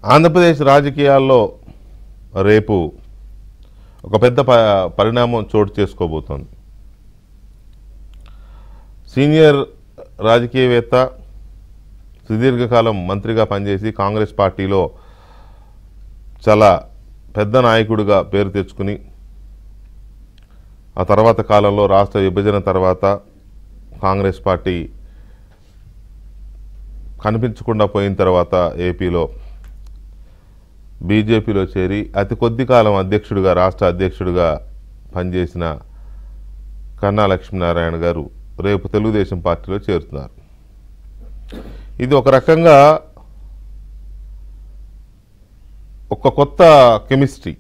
ఆంధ్రప్రదేశ్ రాజకీయాల్లో రేపు ఒక పెద్ద ప పరిణామం చోటు చేసుకోబోతోంది సీనియర్ రాజకీయవేత్త సుదీర్ఘకాలం మంత్రిగా పనిచేసి కాంగ్రెస్ పార్టీలో చాలా పెద్ద నాయకుడిగా పేరు తెచ్చుకుని ఆ తర్వాత కాలంలో రాష్ట్ర విభజన తర్వాత కాంగ్రెస్ పార్టీ కనిపించకుండా పోయిన తర్వాత ఏపీలో బీజేపీలో చేరి అతి కొద్ది కాలం అధ్యక్షుడిగా రాష్ట్ర అధ్యక్షుడిగా పనిచేసిన కన్నా లక్ష్మీనారాయణ గారు రేపు తెలుగుదేశం పార్టీలో చేరుతున్నారు ఇది ఒక రకంగా ఒక కొత్త కెమిస్ట్రీ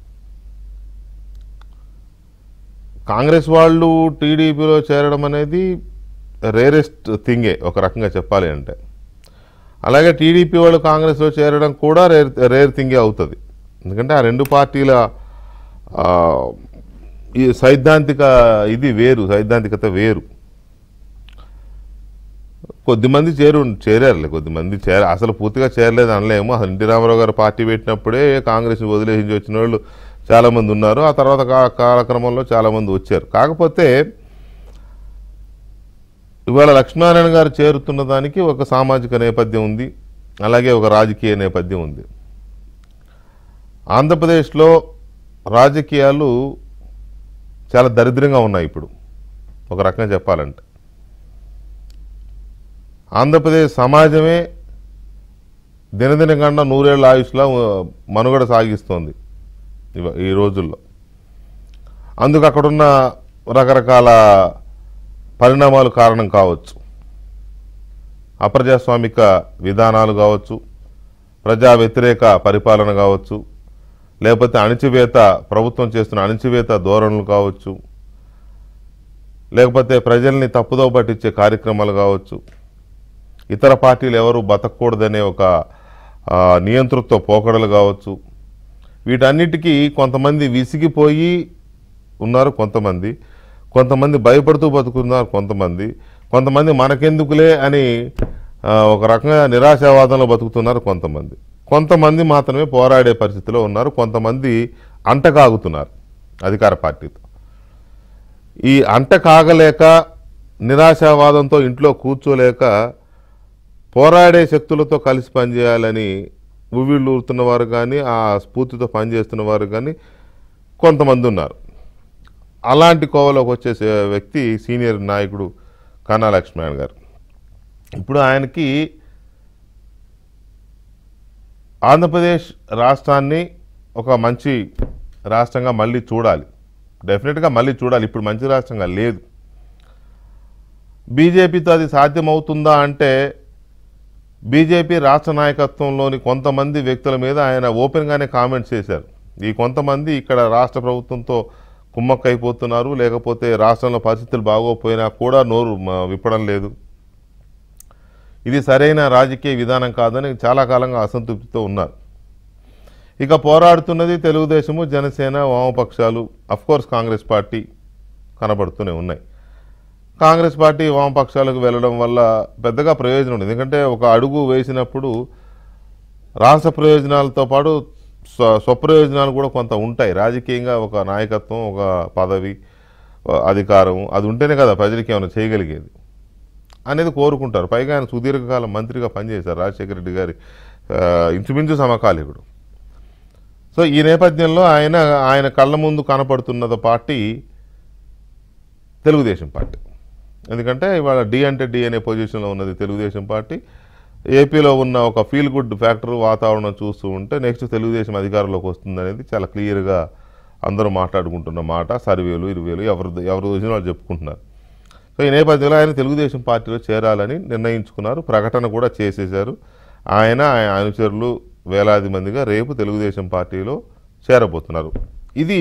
కాంగ్రెస్ వాళ్ళు టీడీపీలో చేరడం అనేది రేరెస్ట్ థింగే ఒక రకంగా చెప్పాలి అంటే అలాగే టీడీపీ వాళ్ళు కాంగ్రెస్లో చేరడం కూడా రేర్ రేర్ థింగే అవుతుంది ఎందుకంటే ఆ రెండు పార్టీల ఆ, ఈ సైద్ధాంతిక ఇది వేరు సైద్ధాంతికత వేరు కొద్దిమంది చేరు చేరారులే కొద్దిమంది చేర అసలు పూర్తిగా చేరలేదు అనలేము అసలు ఎన్టీ రామారావు గారు పార్టీ పెట్టినప్పుడే కాంగ్రెస్ని వదిలేసి వచ్చిన వాళ్ళు చాలామంది ఉన్నారు ఆ తర్వాత కా కాలక్రమంలో చాలామంది వచ్చారు కాకపోతే ఇవాళ లక్ష్మీనారాయణ గారు చేరుతున్న దానికి ఒక సామాజిక నేపథ్యం ఉంది అలాగే ఒక రాజకీయ నేపథ్యం ఉంది ఆంధ్రప్రదేశ్లో రాజకీయాలు చాలా దరిద్రంగా ఉన్నాయి ఇప్పుడు ఒక రకంగా చెప్పాలంటే ఆంధ్రప్రదేశ్ సమాజమే దినదిన కన్నా నూరేళ్ల ఆయుష్లో మనుగడ సాగిస్తోంది ఇవ- ఈ రోజుల్లో అందుకు అక్కడున్న రకరకాల పరిణామాలు కారణం కావచ్చు అప్రజాస్వామిక విధానాలు కావచ్చు ప్రజా వ్యతిరేక పరిపాలన కావచ్చు లేకపోతే అణిచివేత ప్రభుత్వం చేస్తున్న అణిచివేత ధోరణులు కావచ్చు లేకపోతే ప్రజల్ని తప్పుదో పట్టించే కార్యక్రమాలు కావచ్చు ఇతర పార్టీలు ఎవరు బతకూడదనే ఒక ఆ, నియంతృత్వ పోకడలు కావచ్చు వీటన్నిటికీ కొంతమంది విసిగిపోయి ఉన్నారు కొంతమంది కొంతమంది భయపడుతూ బతుకున్నారు కొంతమంది కొంతమంది మనకెందుకులే అని ఆ, ఒక రకంగా నిరాశావాదంలో బతుకుతున్నారు కొంతమంది కొంతమంది మాత్రమే పోరాడే పరిస్థితిలో ఉన్నారు కొంతమంది అంట కాగుతున్నారు అధికార పార్టీతో ఈ అంట కాగలేక నిరాశావాదంతో ఇంట్లో కూర్చోలేక పోరాడే శక్తులతో కలిసి పనిచేయాలని ఉవ్విళ్ళూరుతున్న వారు కానీ ఆ స్ఫూర్తితో పనిచేస్తున్న వారు కానీ కొంతమంది ఉన్నారు అలాంటి కోవలోకి వచ్చే సే- వ్యక్తి సీనియర్ నాయకుడు కన్నా లక్ష్మణ్ గారు ఇప్పుడు ఆయనకి ఆంధ్రప్రదేశ్ రాష్ట్రాన్ని ఒక మంచి రాష్ట్రంగా మళ్ళీ చూడాలి డెఫినెట్గా మళ్ళీ చూడాలి ఇప్పుడు మంచి రాష్ట్రంగా లేదు బీజేపీతో అది సాధ్యమవుతుందా అంటే బీజేపీ రాష్ట్ర నాయకత్వంలోని కొంతమంది వ్యక్తుల మీద ఆయన ఓపెన్గానే కామెంట్స్ చేశారు ఈ కొంతమంది ఇక్కడ రాష్ట్ర ప్రభుత్వంతో కుమ్మక్కైపోతున్నారు లేకపోతే రాష్ట్రంలో పరిస్థితులు బాగోపోయినా కూడా నోరు మ- విప్పడం లేదు ఇది సరైన రాజకీయ విధానం కాదని చాలా కాలంగా అసంతృప్తితో ఉన్నారు ఇక పోరాడుతున్నది తెలుగుదేశము జనసేన వామపక్షాలు అఫ్కోర్స్ కాంగ్రెస్ పార్టీ కనబడుతూనే ఉన్నాయి కాంగ్రెస్ పార్టీ వామపక్షాలకు వెళ్ళడం వల్ల పెద్దగా ప్రయోజనం ఉంది ఎందుకంటే ఒక అడుగు వేసినప్పుడు రాష్ట్ర ప్రయోజనాలతో పాటు స్వ స్వప్రయోజనాలు కూడా కొంత ఉంటాయి రాజకీయంగా ఒక నాయకత్వం ఒక పదవి ఆ, అధికారం అది ఉంటేనే కదా ప్రజలకి ఏమైనా చేయగలిగేది అనేది కోరుకుంటారు పైగా ఆయన సుదీర్ఘకాలం మంత్రిగా పనిచేశారు రాజశేఖర రెడ్డి గారి ఆ, ఇంచుమించు సమకాలీకుడు సో ఈ నేపథ్యంలో ఆయన ఆయన కళ్ళ ముందు కనపడుతున్నది పార్టీ తెలుగుదేశం పార్టీ ఎందుకంటే ఇవాళ డి అంటే డి అనే పొజిషన్లో ఉన్నది తెలుగుదేశం పార్టీ ఏపీలో ఉన్న ఒక ఫీల్ గుడ్ ఫ్యాక్టర్ వాతావరణం చూస్తూ ఉంటే నెక్స్ట్ తెలుగుదేశం అధికారంలోకి వస్తుంది అనేది చాలా క్లియర్గా అందరూ మాట్లాడుకుంటున్న మాట సర్వేలు ఇరవేలు ఎవరు ఎవరు వచ్చిన వాళ్ళు చెప్పుకుంటున్నారు సో ఈ నేపథ్యంలో ఆయన తెలుగుదేశం పార్టీలో చేరాలని నిర్ణయించుకున్నారు ప్రకటన కూడా చేసేశారు ఆయన ఆయన అనుచరులు వేలాది మందిగా రేపు తెలుగుదేశం పార్టీలో చేరబోతున్నారు ఇది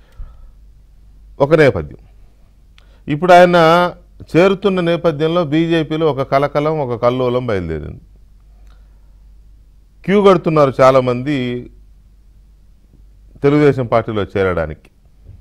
ఒక నేపథ్యం ఇప్పుడు ఆయన చేరుతున్న నేపథ్యంలో బీజేపీలో ఒక కలకలం ఒక కల్లోలం బయలుదేరింది క్యూ కడుతున్నారు చాలామంది తెలుగుదేశం పార్టీలో చేరడానికి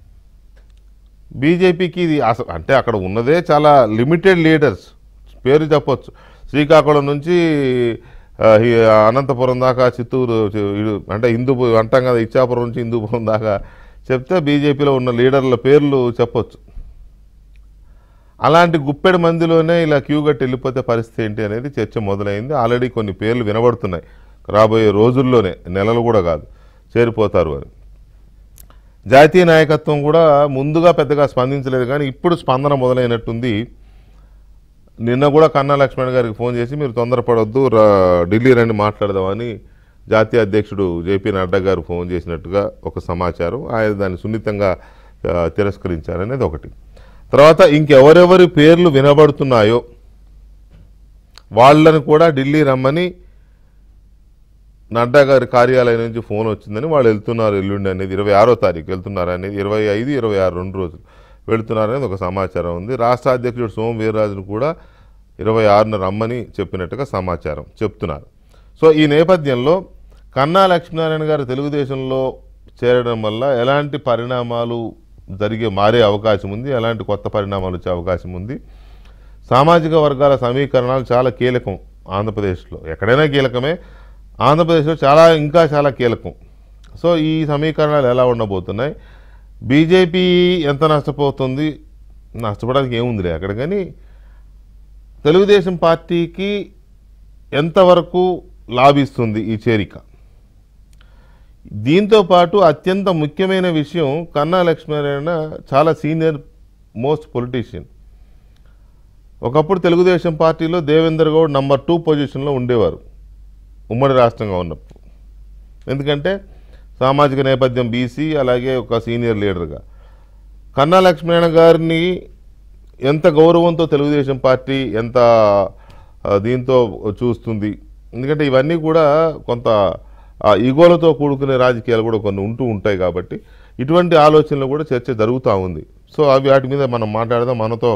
బీజేపీకి ఇది అసలు అంటే అక్కడ ఉన్నదే చాలా లిమిటెడ్ లీడర్స్ పేరు చెప్పొచ్చు శ్రీకాకుళం నుంచి ఆ, ఈ అనంతపురం దాకా చిత్తూరు చి- ఇడు- అంటే హిందూపు అంటాం కదా ఇచ్చాపురం నుంచి హిందూపురం దాకా చెప్తే బీజేపీలో ఉన్న లీడర్ల పేర్లు చెప్పొచ్చు అలాంటి గుప్పెడు మందిలోనే ఇలా క్యూ కట్టి వెళ్ళిపోతే పరిస్థితి ఏంటి అనేది చర్చ మొదలైంది ఆల్రెడీ కొన్ని పేర్లు వినబడుతున్నాయి రాబోయే రోజుల్లోనే నెలలు కూడా కాదు చేరిపోతారు అని జాతీయ నాయకత్వం కూడా ముందుగా పెద్దగా స్పందించలేదు కానీ ఇప్పుడు స్పందన మొదలైనట్టుంది నిన్న కూడా కన్నా లక్ష్మణ్ గారికి ఫోన్ చేసి మీరు తొందరపడొద్దు రా- ఢిల్లీ రండి మాట్లాడదామని జాతీయ అధ్యక్షుడు జేపీ నడ్డా గారు ఫోన్ చేసినట్టుగా ఒక సమాచారం ఆయన దాన్ని సున్నితంగా ఆ, తిరస్కరించారనేది ఒకటి తర్వాత ఇంకెవరెవరి పేర్లు వినబడుతున్నాయో వాళ్ళని కూడా ఢిల్లీ రమ్మని నడ్డా గారి కార్యాలయం నుంచి ఫోన్ వచ్చిందని వాళ్ళు వెళ్తున్నారు ఎల్లుండి అనేది ఇరవై ఆరో తారీఖు వెళ్తున్నారు అనేది ఇరవై ఐదు ఇరవై ఆరు రెండు రోజులు వెళుతున్నారు అనేది ఒక సమాచారం ఉంది రాష్ట్ర అధ్యక్షుడు సోమ వీర్రాజును కూడా ఇరవై ఆరున రమ్మని చెప్పినట్టుగా సమాచారం చెప్తున్నారు సో ఈ నేపథ్యంలో కన్నా లక్ష్మీనారాయణ గారు తెలుగుదేశంలో చేరడం వల్ల ఎలాంటి పరిణామాలు జరిగే మారే అవకాశం ఉంది ఎలాంటి కొత్త పరిణామాలు వచ్చే అవకాశం ఉంది సామాజిక వర్గాల సమీకరణాలు చాలా కీలకం ఆంధ్రప్రదేశ్లో ఎక్కడైనా కీలకమే ఆంధ్రప్రదేశ్లో చాలా ఇంకా చాలా కీలకం సో ఈ సమీకరణాలు ఎలా ఉండబోతున్నాయి బీజేపీ ఎంత నష్టపోతుంది నష్టపోవడానికి ఏముందిలే అక్కడ కానీ తెలుగుదేశం పార్టీకి ఎంతవరకు లాభిస్తుంది ఈ చేరిక దీంతో పాటు అత్యంత ముఖ్యమైన విషయం కన్నా లక్ష్మీనారాయణ చాలా సీనియర్ మోస్ట్ పొలిటీషియన్ ఒకప్పుడు తెలుగుదేశం పార్టీలో దేవేందర్ గౌడ్ నంబర్ టూ పొజిషన్లో ఉండేవారు ఉమ్మడి రాష్ట్రంగా ఉన్నప్పుడు ఎందుకంటే సామాజిక నేపథ్యం బీసీ అలాగే ఒక సీనియర్ లీడర్గా కన్నా లక్ష్మీనారాయణ గారిని ఎంత గౌరవంతో తెలుగుదేశం పార్టీ ఎంత ఆ, దీంతో చూస్తుంది ఎందుకంటే ఇవన్నీ కూడా కొంత ఆ, ఈగోలతో కూడుకునే రాజకీయాలు కూడా కొన్ని ఉంటూ ఉంటాయి కాబట్టి ఇటువంటి ఆలోచనలు కూడా చర్చ జరుగుతూ ఉంది సో అవి వాటి మీద మనం మాట్లాడదాం మనతో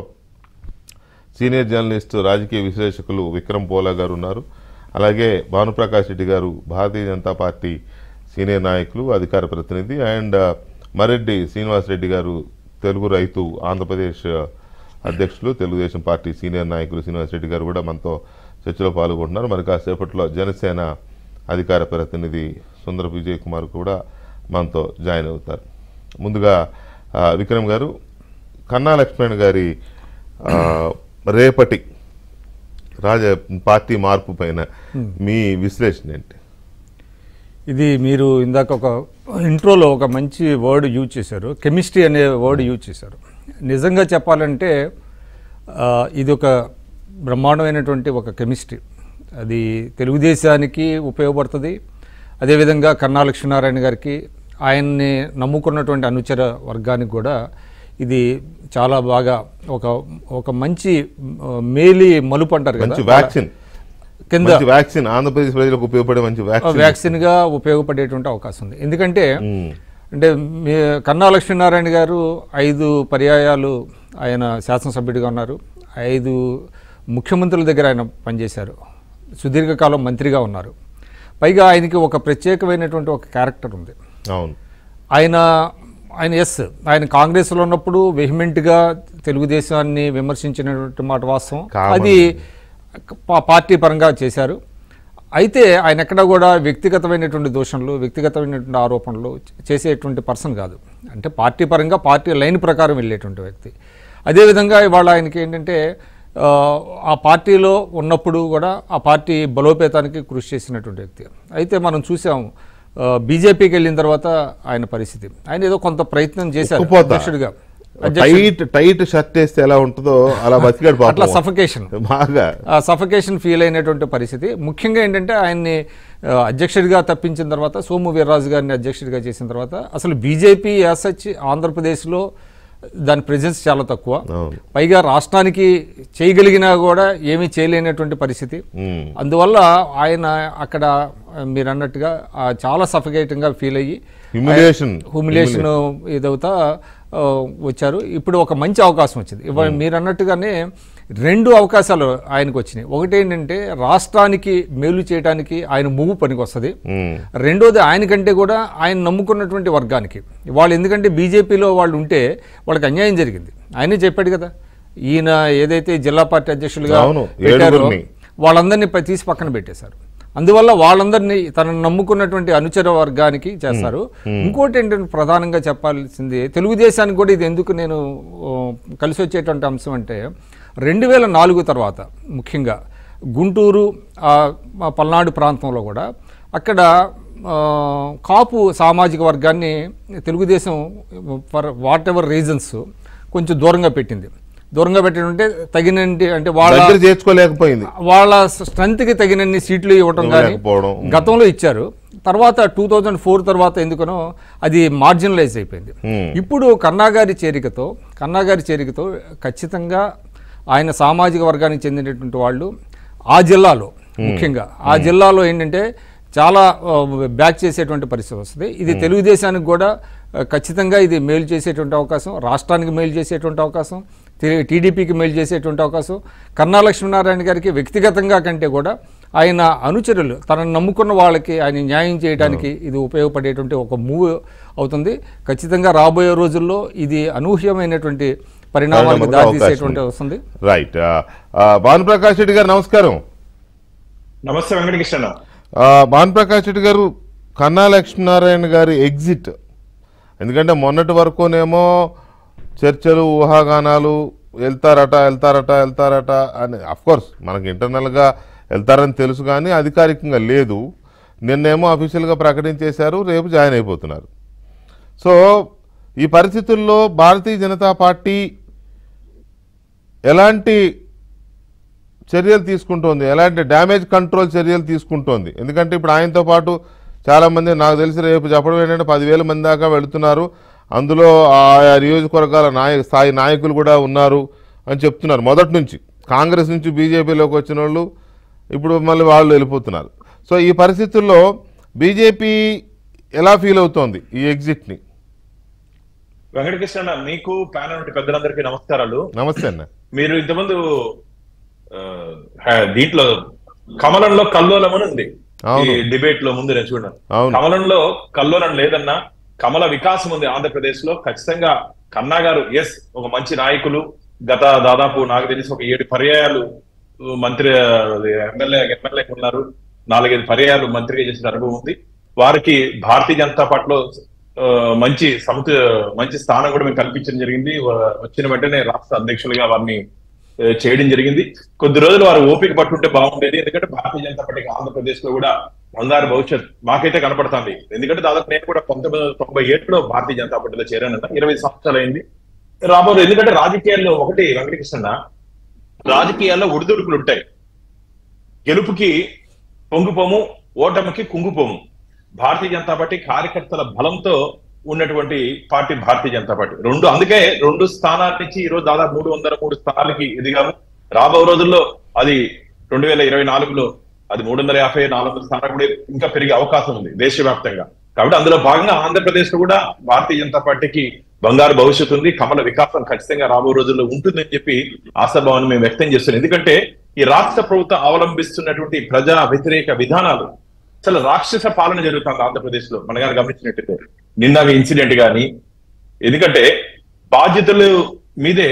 సీనియర్ జర్నలిస్ట్ రాజకీయ విశ్లేషకులు విక్రమ్ పోలా గారు ఉన్నారు అలాగే భానుప్రకాష్ రెడ్డి గారు భారతీయ జనతా పార్టీ సీనియర్ నాయకులు అధికార ప్రతినిధి అండ్ ఆ, మరెడ్డి శ్రీనివాస్ రెడ్డి గారు తెలుగు రైతు ఆంధ్రప్రదేశ్ ఆ, అధ్యక్షులు తెలుగుదేశం పార్టీ సీనియర్ నాయకులు శ్రీనివాస్ రెడ్డి గారు కూడా మనతో చర్చలో పాల్గొంటున్నారు మరి కాసేపట్లో జనసేన అధికార ప్రతినిధి సుందర విజయ్ కుమార్ కూడా మనతో జాయిన్ అవుతారు ముందుగా ఆ, విక్రమ్ గారు కన్నా లక్ష్మణ్ గారి ఆ, రేపటి రాజ పార్టీ మార్పు పైన మీ విశ్లేషణ ఏంటి ఇది మీరు ఇందాక ఒక ఇంట్రోలో ఒక మంచి వర్డ్ యూజ్ చేశారు కెమిస్ట్రీ అనే వర్డ్ యూజ్ చేశారు నిజంగా చెప్పాలంటే ఆ, ఇది ఒక బ్రహ్మాండమైనటువంటి ఒక కెమిస్ట్రీ అది తెలుగుదేశానికి ఉపయోగపడుతుంది అదేవిధంగా కన్నా లక్ష్మీనారాయణ గారికి ఆయన్ని నమ్ముకున్నటువంటి అనుచర వర్గానికి కూడా ఇది చాలా బాగా ఒక ఒక మంచి ఆ, మేలి మలుపు అంటారు మంచి కదా వ్యాక్సిన్ కింద మంచి వ్యాక్సిన్ ఆంధ్రప్రదేశ్ ప్రజలకు ఉపయోగపడే మంచి వ్యాక్సిన్ వ్యాక్సిన్ గా ఉపయోగపడేటువంటి అవకాశం ఉంది ఎందుకంటే మ్మ్. అంటే మీ కన్నా లక్ష్మీనారాయణ గారు ఐదు పర్యాయాలు ఆయన శాసనసభ్యుడిగా ఉన్నారు ఐదు ముఖ్యమంత్రుల దగ్గర ఆయన పనిచేశారు సుదీర్ఘకాలం మంత్రిగా ఉన్నారు పైగా ఆయనకి ఒక ప్రత్యేకమైనటువంటి ఒక క్యారెక్టర్ ఉంది అవును ఆయన ఆయన ఎస్ ఆయన కాంగ్రెస్లో ఉన్నప్పుడు వెహిమెంట్గా తెలుగుదేశాన్ని విమర్శించినటువంటి మాట వాస్తవం Common. అది పా- పార్టీ పరంగా చేశారు అయితే ఆయన ఎక్కడ కూడా వ్యక్తిగతమైనటువంటి దోషణలు వ్యక్తిగతమైనటువంటి ఆరోపణలు చే- చేసేటువంటి పర్సన్ కాదు అంటే పార్టీ పరంగా పార్టీ లైన్ ప్రకారం వెళ్ళేటువంటి వ్యక్తి అదేవిధంగా ఇవాళ ఆయనకి ఏంటంటే ఆ, ఆ పార్టీలో ఉన్నప్పుడు కూడా ఆ పార్టీ బలోపేతానికి కృషి చేసినటువంటి వ్యక్తి అయితే మనం చూసాం ఆ, బీజేపీకి వెళ్ళిన తర్వాత ఆయన పరిస్థితి ఆయన ఏదో కొంత ప్రయత్నం చేశారు ఉక్కపోత. అధ్యక్షుడిగా టైట్ టైట్ షర్ట్ వేస్తే ఎలా ఉంటుందో అలా బతికాడు అట్లా పాపం సఫకేషన్ బాగా ఆ సఫకేషన్ ఫీల్ అయినటువంటి పరిస్థితి ముఖ్యంగా ఏంటంటే ఆయన్ని ఆ, అధ్యక్షుడిగా తప్పించిన తర్వాత సోము వీర్రాజు గారిని అధ్యక్షుడిగా చేసిన తర్వాత అసలు బీజేపీ యాసచ్ ఆంధ్రప్రదేశ్లో దాని ప్రెజెన్స్ చాలా తక్కువ అవును పైగా రాష్ట్రానికి చేయగలిగినా కూడా ఏమీ చేయలేనటువంటి పరిస్థితి మ్మ్. అందువల్ల ఆయన అక్కడ ఆ, మీరు అన్నట్టుగా ఆ, చాలా సఫికేటింగ్గా ఫీల్ అయ్యి హ్యూమిలియేషన్ హ్యూమిలేషన్ ఇదవుతా ఆ, వచ్చారు ఇప్పుడు ఒక మంచి అవకాశం వచ్చింది ఇవాళ మీరు అన్నట్టుగానే రెండు అవకాశాలు ఆయనకు వచ్చినాయి ఒకటి ఏంటంటే రాష్ట్రానికి మేలు చేయడానికి ఆయన మూవ్ పనికి వస్తుంది మ్మ్. రెండోది ఆయనకంటే కూడా ఆయన నమ్ముకున్నటువంటి వర్గానికి వాళ్ళు ఎందుకంటే బీజేపీలో వాళ్ళు ఉంటే వాళ్ళకి అన్యాయం జరిగింది ఆయనే చెప్పాడు కదా ఈయన ఏదైతే జిల్లా పార్టీ అధ్యక్షులుగా అవును, పెట్టారో ఏడుగురిని. వాళ్ళందరినీ ప- తీసి పక్కన పెట్టేశారు అందువల్ల వాళ్ళందరినీ తనను నమ్ముకున్నటువంటి అనుచర వర్గానికి చేస్తారు ఇంకోటి ఏంటంటే ప్రధానంగా చెప్పాల్సింది తెలుగుదేశానికి కూడా ఇది ఎందుకు నేను ఓ, కలిసి వచ్చేటువంటి అంశం అంటే రెండు వేల నాలుగు తర్వాత ముఖ్యంగా గుంటూరు ఆ, ఆ పల్నాడు ప్రాంతంలో కూడా అక్కడ ఆ, కాపు సామాజిక వర్గాన్ని Telugu Desam for whatever reasons కొంచెం దూరంగా పెట్టింది దూరంగా పెట్టింటే తగినంటి అంటే వాళ్ళ దగ్గర చేర్చుకోలేకపోయింది వాళ్ళ స్ట్రెంత్కి తగినన్ని సీట్లు ఇవ్వటం కానీ ఇవ్వలేకపోవడం. గతంలో ఇచ్చారు తర్వాత టూ థౌజండ్ ఫోర్ తర్వాత ఎందుకనో అది మార్జినలైజ్ అయిపోయింది Hmm. ఇప్పుడు కన్నాగారి చేరికతో కన్నాగారి చేరికతో ఖచ్చితంగా ఆయన సామాజిక వర్గానికి చెందినటువంటి వాళ్ళు ఆ జిల్లాలో ముఖ్యంగా ఆ జిల్లాలో ఏంటంటే చాలా ఆ, బ్యాక్ చేసేటువంటి పరిస్థితి వస్తుంది ఇది తెలుగుదేశానికి కూడా ఆ, ఖచ్చితంగా ఇది మేలు చేసేటువంటి అవకాశం రాష్ట్రానికి మేలు చేసేటువంటి అవకాశం టీ- టీడీపీకి మేలు చేసేటువంటి అవకాశం కన్నా లక్ష్మీనారాయణ గారికి వ్యక్తిగతంగా కంటే కూడా ఆయన అనుచరులు తనను నమ్ముకున్న వాళ్ళకి ఆయన న్యాయం చేయడానికి ఇది ఉపయోగపడేటువంటి ఒక మూవ్ అవుతుంది ఖచ్చితంగా రాబోయే రోజుల్లో ఇది అనూహ్యమైనటువంటి పరిణామాలకు పరిణామాలకు దారితీసేటువంటి అవకాశం వస్తుంది రైట్ భానుప్రకాష్ రెడ్డి గారు నమస్కారం నమస్తే వెంకటకృష్ణ ఆ, భానుప్రకాష్ రెడ్డి గారు కన్నా లక్ష్మీనారాయణ గారి ఎగ్జిట్ ఎందుకంటే మొన్నటి వరకునేమో చర్చలు ఊహాగానాలు వెళ్తారట వెళ్తారట వెళ్తారట అని కోర్స్ మనకి ఇంటర్నల్గా వెళ్తారని తెలుసు కానీ అధికారికంగా లేదు నిన్నేమో అఫీషియల్గా ప్రకటించేశారు రేపు జాయిన్ అయిపోతున్నారు సో ఈ పరిస్థితుల్లో భారతీయ జనతా పార్టీ ఎలాంటి చర్యలు తీసుకుంటోంది ఎలాంటి డ్యామేజ్ కంట్రోల్ చర్యలు తీసుకుంటోంది ఎందుకంటే ఇప్పుడు ఆయనతో పాటు చాలామంది నాకు తెలిసి రేపు చెప్పడం ఏంటంటే పదివేల మంది దాకా వెళుతున్నారు అందులో ఆయా నియోజకవర్గాల నాయ స్థాయి నాయకులు కూడా ఉన్నారు అని చెప్తున్నారు మొదటి నుంచి కాంగ్రెస్ నుంచి బీజేపీలోకి వచ్చిన వాళ్ళు ఇప్పుడు మళ్ళీ వాళ్ళు వెళ్ళిపోతున్నారు సో ఈ పరిస్థితుల్లో బీజేపీ ఎలా ఫీల్ అవుతోంది ఈ ఎగ్జిట్ని వెంకటకృష్ణ మీకు ప్యానల్ నుండి పెద్దలందరికీ నమస్కారాలు నమస్తే అన్న మీరు ఇంతకుముందు ఆ, హ- దీంట్లో కమలంలో కల్లోలం అని ఉంది ఈ అవును. డిబేట్ లో ముందు నేను చూడను అవును. కమలంలో కల్లోలం లేదన్నా కమల వికాసం ఉంది ఆంధ్రప్రదేశ్ లో ఖచ్చితంగా కన్నా గారు ఎస్ ఒక మంచి నాయకులు గత దాదాపు నాకు తెలిసి ఒక ఏడు పర్యాయాలు మంత్రి ఎమ్మెల్యే ఎమ్మెల్యే ఉన్నారు నాలుగైదు పర్యాయాలు మంత్రిగా చేసిన అనుభవం ఉంది వారికి భారతీయ జనతా పార్టీలో ఆ, మంచి సముత మంచి స్థానం కూడా మేము కల్పించడం జరిగింది వా- వచ్చిన వెంటనే రాష్ట్ర అధ్యక్షులుగా వారిని ఆ, చేయడం జరిగింది కొద్ది రోజులు వారు ఓపిక పట్టుంటే బాగుండేది ఎందుకంటే భారతీయ జనతా పార్టీకి ఆంధ్రప్రదేశ్ లో కూడా బంగారు భవిష్యత్ మాకైతే కనపడుతుంది ఎందుకంటే దాదాపు నేను కూడా పంతొమ్మిది వందల తొంభై ఏడులో భారతీయ జనతా పార్టీలో చేరానన్న ఇరవై సంవత్సరాలు అయింది రాబోదు ఎందుకంటే రాజకీయాల్లో ఒకటి వెంకటకృష్ణ రాజకీయాల్లో ఒడిదుడుకులు ఉంటాయి గెలుపుకి పొంగుపోము ఓటమికి కుంగుపోము భారతీయ జనతా పార్టీ కార్యకర్తల బలంతో ఉన్నటువంటి పార్టీ భారతీయ జనతా పార్టీ రెండు అందుకే రెండు స్థానాల నుంచి ఈ రోజు దాదాపు మూడు వందల మూడు స్థానాలకి ఎదిగాము రాబో రోజుల్లో అది రెండు వేల ఇరవై నాలుగులో అది మూడు వందల యాభై నాలుగు వందల స్థానాలు కూడా ఇంకా పెరిగే అవకాశం ఉంది దేశవ్యాప్తంగా కాబట్టి అందులో భాగంగా ఆంధ్రప్రదేశ్ లో కూడా భారతీయ జనతా పార్టీకి బంగారు భవిష్యత్తు ఉంది కమల వికాసం ఖచ్చితంగా రాబో రోజుల్లో ఉంటుందని చెప్పి ఆశాభావాన్ని మేము వ్యక్తం చేస్తున్నాం ఎందుకంటే ఈ రాష్ట్ర ప్రభుత్వం అవలంబిస్తున్నటువంటి ప్రజా వ్యతిరేక విధానాలు చాలా రాక్షస పాలన జరుగుతుంది ఆంధ్రప్రదేశ్ లో మన గారు గమనించినట్టయితే నిన్న ఇన్సిడెంట్ గాని ఎందుకంటే బాధ్యతలు మీదే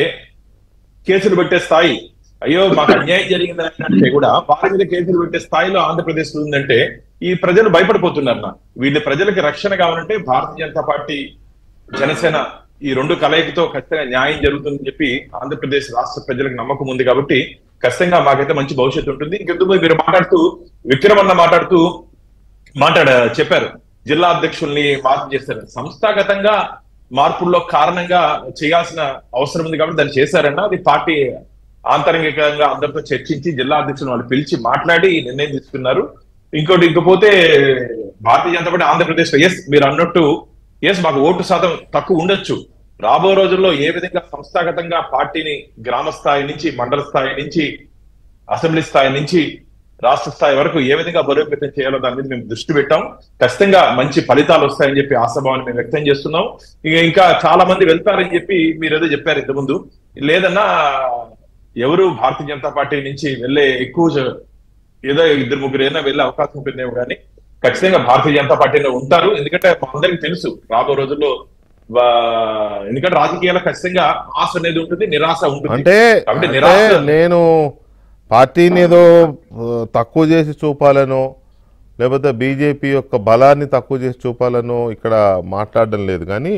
కేసులు పెట్టే స్థాయి అయ్యో మాకు అన్యాయం జరిగిందని అంటే కూడా వారి మీద కేసులు పెట్టే స్థాయిలో ఆంధ్రప్రదేశ్ లో ఉందంటే ఈ ప్రజలు భయపడిపోతున్నారు నా వీళ్ళ ప్రజలకి రక్షణ కావాలంటే భారతీయ జనతా పార్టీ జనసేన ఈ రెండు కలయికతో ఖచ్చితంగా న్యాయం జరుగుతుందని చెప్పి ఆంధ్రప్రదేశ్ రాష్ట్ర ప్రజలకు నమ్మకం ఉంది కాబట్టి ఖచ్చితంగా మాకైతే మంచి భవిష్యత్తు ఉంటుంది ఇంకెందుకు మీరు మాట్లాడుతూ విక్రమన్న మాట్లాడుతూ మాట్లాడ చెప్పారు జిల్లా అధ్యక్షుల్ని మార్పు చేశారు సంస్థాగతంగా మార్పుల్లో కారణంగా చేయాల్సిన అవసరం ఉంది కాబట్టి దాన్ని చేశారన్న అది పార్టీ ఆంతరంగికంగా అందరితో చర్చించి జిల్లా అధ్యక్షులు వాళ్ళు పిలిచి మాట్లాడి ఈ నిర్ణయం తీసుకున్నారు ఇంకోటి ఇంకపోతే భారతీయ జనతా పార్టీ ఆంధ్రప్రదేశ్ లో ఎస్ మీరు అన్నట్టు ఎస్ మాకు ఓటు శాతం తక్కువ ఉండొచ్చు రాబో రోజుల్లో ఏ విధంగా సంస్థాగతంగా పార్టీని గ్రామ స్థాయి నుంచి మండల స్థాయి నుంచి అసెంబ్లీ స్థాయి నుంచి రాష్ట్ర స్థాయి వరకు ఏ విధంగా బలోపేతం చేయాలో దాని మీద మేము దృష్టి పెట్టాం ఖచ్చితంగా మంచి ఫలితాలు వస్తాయని చెప్పి ఆశాభావాన్ని మేము వ్యక్తం చేస్తున్నాం ఇక ఇంకా చాలా మంది వెళ్తారని చెప్పి మీరు ఏదో చెప్పారు ఇంతకుముందు లేదన్నా ఎవరు భారతీయ జనతా పార్టీ నుంచి వెళ్ళే ఎక్కువ జ- ఏదో ఇద్దరు ముగ్గురు ఏదైనా వెళ్ళే అవకాశం ఉంటుందేమో కానీ ఖచ్చితంగా భారతీయ జనతా పార్టీలో ఉంటారు ఎందుకంటే మా అందరికి తెలుసు రాబో రోజుల్లో వా- ఎందుకంటే రాజకీయాల్లో ఖచ్చితంగా ఆశ అనేది ఉంటుంది నిరాశ ఉంటుంది అంటే కాబట్టి అంటే నిరాశ నేను పార్టీని ఏదో ఆ, తక్కువ చేసి చూపాలనో లేకపోతే బీజేపీ యొక్క బలాన్ని తక్కువ చేసి చూపాలనో ఇక్కడ మాట్లాడడం లేదు కానీ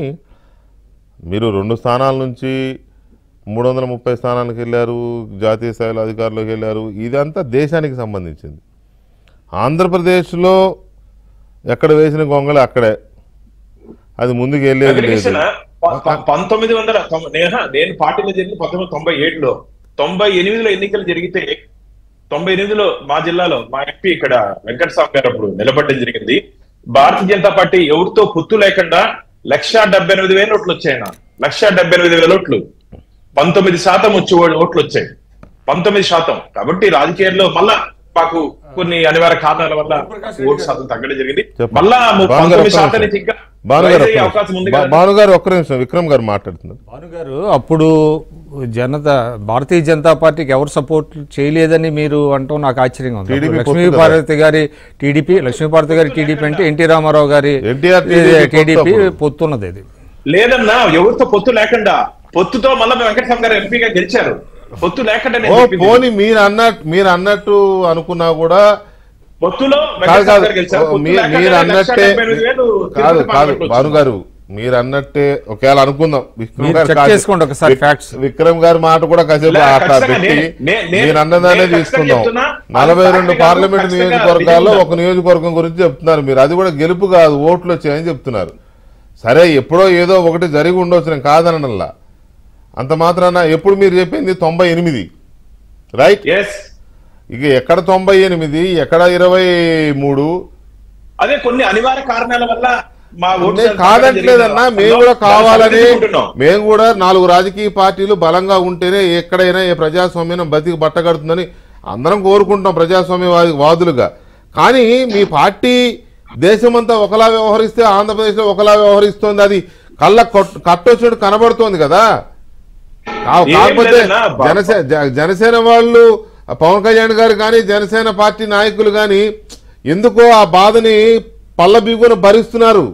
మీరు రెండు స్థానాల నుంచి మూడు వందల ముప్పై స్థానాలకు వెళ్ళారు జాతీయ స్థాయిలో అధికారులకు వెళ్ళారు ఇదంతా దేశానికి సంబంధించింది ఆంధ్రప్రదేశ్లో ఎక్కడ వేసిన గొంగళి అక్కడే అది ముందుకు వెళ్ళేది లేదు వెంకటకృష్ణ, ప- ప- పంతొమ్మిది వందల తొంభై- నేహ- నేను పార్టీలో జరిగింది పంతొమ్మిది వందల తొంభై ఏడులో తొంభై ఎనిమిదిలో ఎన్నికలు జరిగితే తొంభై ఎనిమిదిలో మా జిల్లాలో మా ఎంపీ ఇక్కడ వెంకటస్వామి గారు అప్పుడు నిలబడడం జరిగింది భారతీయ జనతా పార్టీ ఎవరితో పొత్తు లేకుండా లక్ష డెబ్బై ఎనిమిది వేల ఓట్లు వచ్చాయన లక్ష డెబ్బై ఎనిమిది వేల ఓట్లు పంతొమ్మిది శాతం వచ్చి ఓ- ఓట్లు వచ్చాయి పంతొమ్మిది శాతం కాబట్టి రాజకీయాల్లో మళ్ళా మాకు కొన్ని అనివార్య కారణాల వల్ల ఓటు శాతం తగ్గడం జరిగింది చెప్పండి. మళ్ళా ము- భానుగారు పంతొమ్మిది ఒక్క శాతం నిమిషం. నుంచి ఇంకా భానుగారు రైజ్ ఒక్క అయ్యే నిమిషం. అవకాశం ఉంది భా- కదా భానుగారు ఒక్క నిమిషం విక్రమ్ గారు మాట్లాడుతున్నారు భానుగారు అప్పుడు జనతా భారతీయ జనతా పార్టీకి ఎవరు సపోర్ట్ చేయలేదని మీరు అంటూ నాకు ఆశ్చర్యంగా ఉంది TDP అప్పుడు పొత్తు కదా. లక్ష్మీపార్వతి గారి టీడీపీ లక్ష్మీపార్వతి గారి టీడీపీ అంటే ఎన్టీ రామారావు గారి ఎన్టీఆర్ TDP పొత్తు టీడీపీ అప్పుడు. పొత్తున్నది ఇది లేదన్నా ఎవరితో పొత్తు లేకుండా పొత్తుతో మళ్ళా వెంకటస్వామి గారు ఎంపీగా గెలిచారు పొత్తు లేకుండా నేను ఓ చెప్పింది. పోనీ మీరు అన్నట్టు మీరు అన్నట్టు అనుకున్నా కూడా పొత్తులో కాదు వెంకటస్వామి కాదు గారు గెలిచారు ఓ, పొత్తు మీ- లేకుండా మీరు లక్ష అన్నట్టే డెబ్బై ఎనిమిది వేలు కాదు తిరుపతి కాదు పార్లమెంట్లో భాను వచ్చింది. గారు మీరు అన్నట్టే ఒకవేళ అనుకుందాం విక్రమ్ మీరు గారు check కాదు. చేసుకోండి ఒకసారి విక్- facts. విక్రమ్ గారి మాట కూడా కాసేపు లే, అట్లా ఖచ్చితంగా పెట్టి నే- నే- నే- మీరు అన్నదానే నేను ఖచ్చితంగా తీసుకుందాం చెప్తున్నా. నలభై అది రెండు fact కాదు, పార్లమెంట్ ఖచ్చితంగా నియోజకవర్గాల్లో నిజం ఒక నియోజకవర్గం గురించి చెప్తున్నారు మీరు అది కూడా గెలుపు కాదు ఓట్లు వచ్చాయని చెప్తున్నారు సరే ఎప్పుడో ఏదో ఒకటి జరిగి ఉండొచ్చు నేను కాదనల్లా అంత మాత్రాన ఎప్పుడు మీరు చెప్పింది తొంభై ఎనిమిది రైట్ ఎస్ ఇక ఎక్కడ తొంభై ఎనిమిది ఎక్కడ ఇరవై మూడు అదే కొన్ని అనివార్య కారణాల వల్ల మా ఓటు నేను శాతం కాదట్లేదన్నా తగ్గడం మేము కూడా జరిగింది. కావాలని దాన్ని సరిదిద్దుకుంటున్నాం. మేము కూడా నాలుగు రాజకీయ పార్టీలు బలంగా ఉంటేనే ఎక్కడైనా ఏ ప్రజాస్వామ్యం బతికి బట్టగడుతుందని అందరం కోరుకుంటాం ప్రజాస్వామ్య వాది- వాదులుగా కానీ మీ పార్టీ దేశమంతా ఒకలా వ్యవహరిస్తే ఆంధ్రప్రదేశ్లో ఒకలా వ్యవహరిస్తోంది అది కళ్ళ కొట్- కట్టొచ్చినట్టు కనబడుతోంది కదా కా- ఏం కాకపోతే లేదన్నా, బా- జనసేన జ- జనసేన వాళ్ళు ఆ పవన్ కళ్యాణ్ గారు కానీ జనసేన పార్టీ నాయకులు కానీ ఎందుకో ఆ బాధని పళ్ళ బిగున భరిస్తున్నారు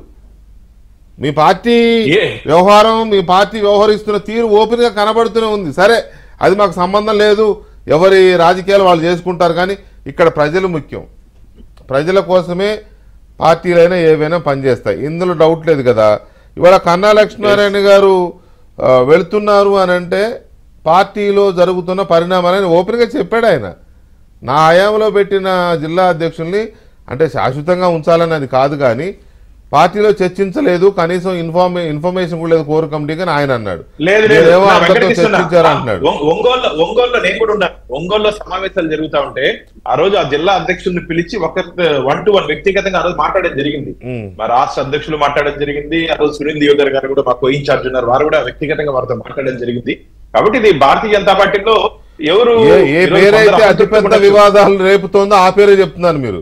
మీ పార్టీ ఏ? వ్యవహారం మీ పార్టీ వ్యవహరిస్తున్న తీరు ఓపెన్ గా కనబడుతూనే ఉంది సరే అది మాకు సంబంధం లేదు ఎవరి రాజకీయాలు వాళ్ళు చేసుకుంటారు కానీ ఇక్కడ ప్రజలు ముఖ్యం ప్రజల కోసమే పార్టీలైనా ఏవైనా పనిచేస్తాయి ఇందులో డౌట్ లేదు కదా ఇవాళ కన్నా లక్ష్మీనారాయణ గారు ఆ, వెళుతున్నారు అని అంటే పార్టీలో జరుగుతున్న పరిణామాలని ఓపెన్గా చెప్పాడు ఆయన నా హయాంలో పెట్టిన జిల్లా అధ్యక్షుల్ని అంటే శాశ్వతంగా ఉంచాలని అది కాదు కానీ పార్టీలో చర్చించలేదు కనీసం ఇన్ఫార్మే ఇన్ఫర్మేషన్ కూడా లేదు కోర్ కమిటీకి అని ఆయన అన్నాడు లేదు లేదు మీరేమో నా అందరితో వెంకటకృష్ణ, చర్చించారు అంటున్నాడు ఒ- ఒంగోలు ఒంగోలులో నేను కూడా ఉన్నాను ఒంగోలులో సమావేశాలు జరుగుతా ఉంటే ఆ రోజు ఆ జిల్లా అధ్యక్షుడిని పిలిచి ఒక వన్ టు వన్ వ్యక్తిగతంగా ఆ రోజు మాట్లాడడం జరిగింది ఉమ్. మా రాష్ట్ర అధ్యక్షులు మాట్లాడడం జరిగింది ఆ రోజు సునీల్ దియోదర్ గారు కూడా మా కో ఇన్ఛార్జ్ ఉన్నారు వారు కూడా వ్యక్తిగతంగా వారితో మాట్లాడడం జరిగింది కాబట్టి ఇది భారతీయ జనతా పార్టీలో ఎవరు ఏ ఏ ఈరోజు పేరైతే కొందరు అతిపెద్ద అసంతృప్తి వివాదాలు రేపుతోందో ఆ పేరే చెప్తున్నారు మీరు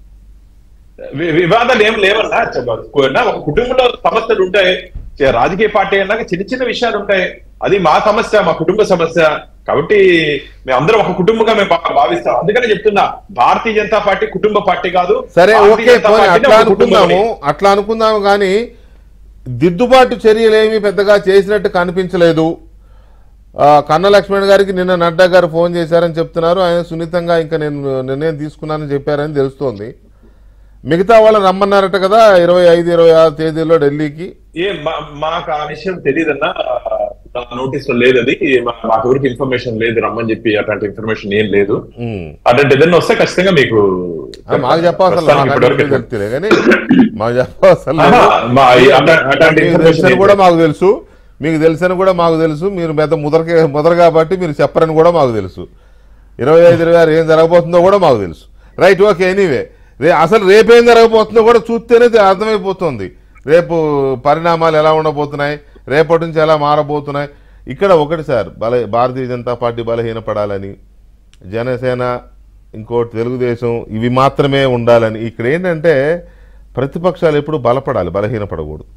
వి- వివాదాలు ఏం లేవన్నా చెప్ప- కొన్నా ఒక కుటుంబంలో సమస్యలు ఉంటాయి చే- రాజకీయ పార్టీ అన్నాక చిన్న చిన్న విషయాలు ఉంటాయి అది మా సమస్య మా కుటుంబ సమస్య కాబట్టి మేమందరం ఒక కుటుంబంగా మేము భా- భావిస్తాం అందుకనే చెప్తున్నా భారతీయ జనతా పార్టీ కుటుంబ పార్టీ కాదు సరే భారతీయ ఓకే జనతా పోనీ పార్టీని అట్లా ఒక కుటుంబం అనుకుందాము అట్లా అనుకుందాము కానీ దిద్దుబాటు చర్యలేమి పెద్దగా చేసినట్టు కనిపించలేదు ఆ, కన్న లక్ష్మణ్ గారికి నిన్న నడ్డా గారు ఫోన్ చేశారని చెప్తున్నారు ఆయన సున్నితంగా ఇంకా నేను నిర్ణయం తీసుకున్నానని చెప్పారని తెలుస్తోంది మిగతా వాళ్ళని రమ్మన్నారట కదా ఇరవై ఐదు ఇరవై ఆరు తేదీలో ఢిల్లీకి ఏ మా- మాకు ఆ విషయం తెలియదన్నా నా నోటీస్ లో లేదు అది మా- మాకు ఎవరికి ఇన్ఫర్మేషన్ లేదు రమ్మని చెప్పి అట్లాంటి ఇన్ఫర్మేషన్ ఏం లేదు ఉమ్. అట్లాంటి ఏదైనా వస్తే ఖచ్చితంగా మీకు ఆ, మాకు చెప్పవసరం ప్రస్తుతానికి ఇప్పటివరకు తెలుస్తులే కానీ మాకు చెప్పవసరం ఆహా, లేదు మా ఈ అట్లా- అట్లాంటి మీకు ఇన్ఫర్మేషన్ తెలుసని ఏం కూడా లేదు. మాకు తెలుసు మీకు తెలుసని కూడా మాకు తెలుసు మీరు పెద్ద ముదరకే ముదర కాబట్టి మీరు చెప్పరని కూడా మాకు తెలుసు ఇరవై ఐదు ఇరవై ఆరు ఏం జరగబోతుందో కూడా మాకు తెలుసు రైట్ ఓకే ఎనీవే రే అసలు రేపేం జరగబోతుందో కూడా చూస్తేనే తె- అర్థమైపోతుంది రేపు పరిణామాలు ఎలా ఉండబోతున్నాయి రేపటి నుంచి ఎలా మారబోతున్నాయి ఇక్కడ ఒకటి సార్ బల భారతీయ జనతా పార్టీ బలహీనపడాలని జనసేన ఇంకోటి తెలుగుదేశం ఇవి మాత్రమే ఉండాలని ఇక్కడ ఏంటంటే ప్రతిపక్షాలు ఎప్పుడు బలపడాలి బలహీనపడకూడదు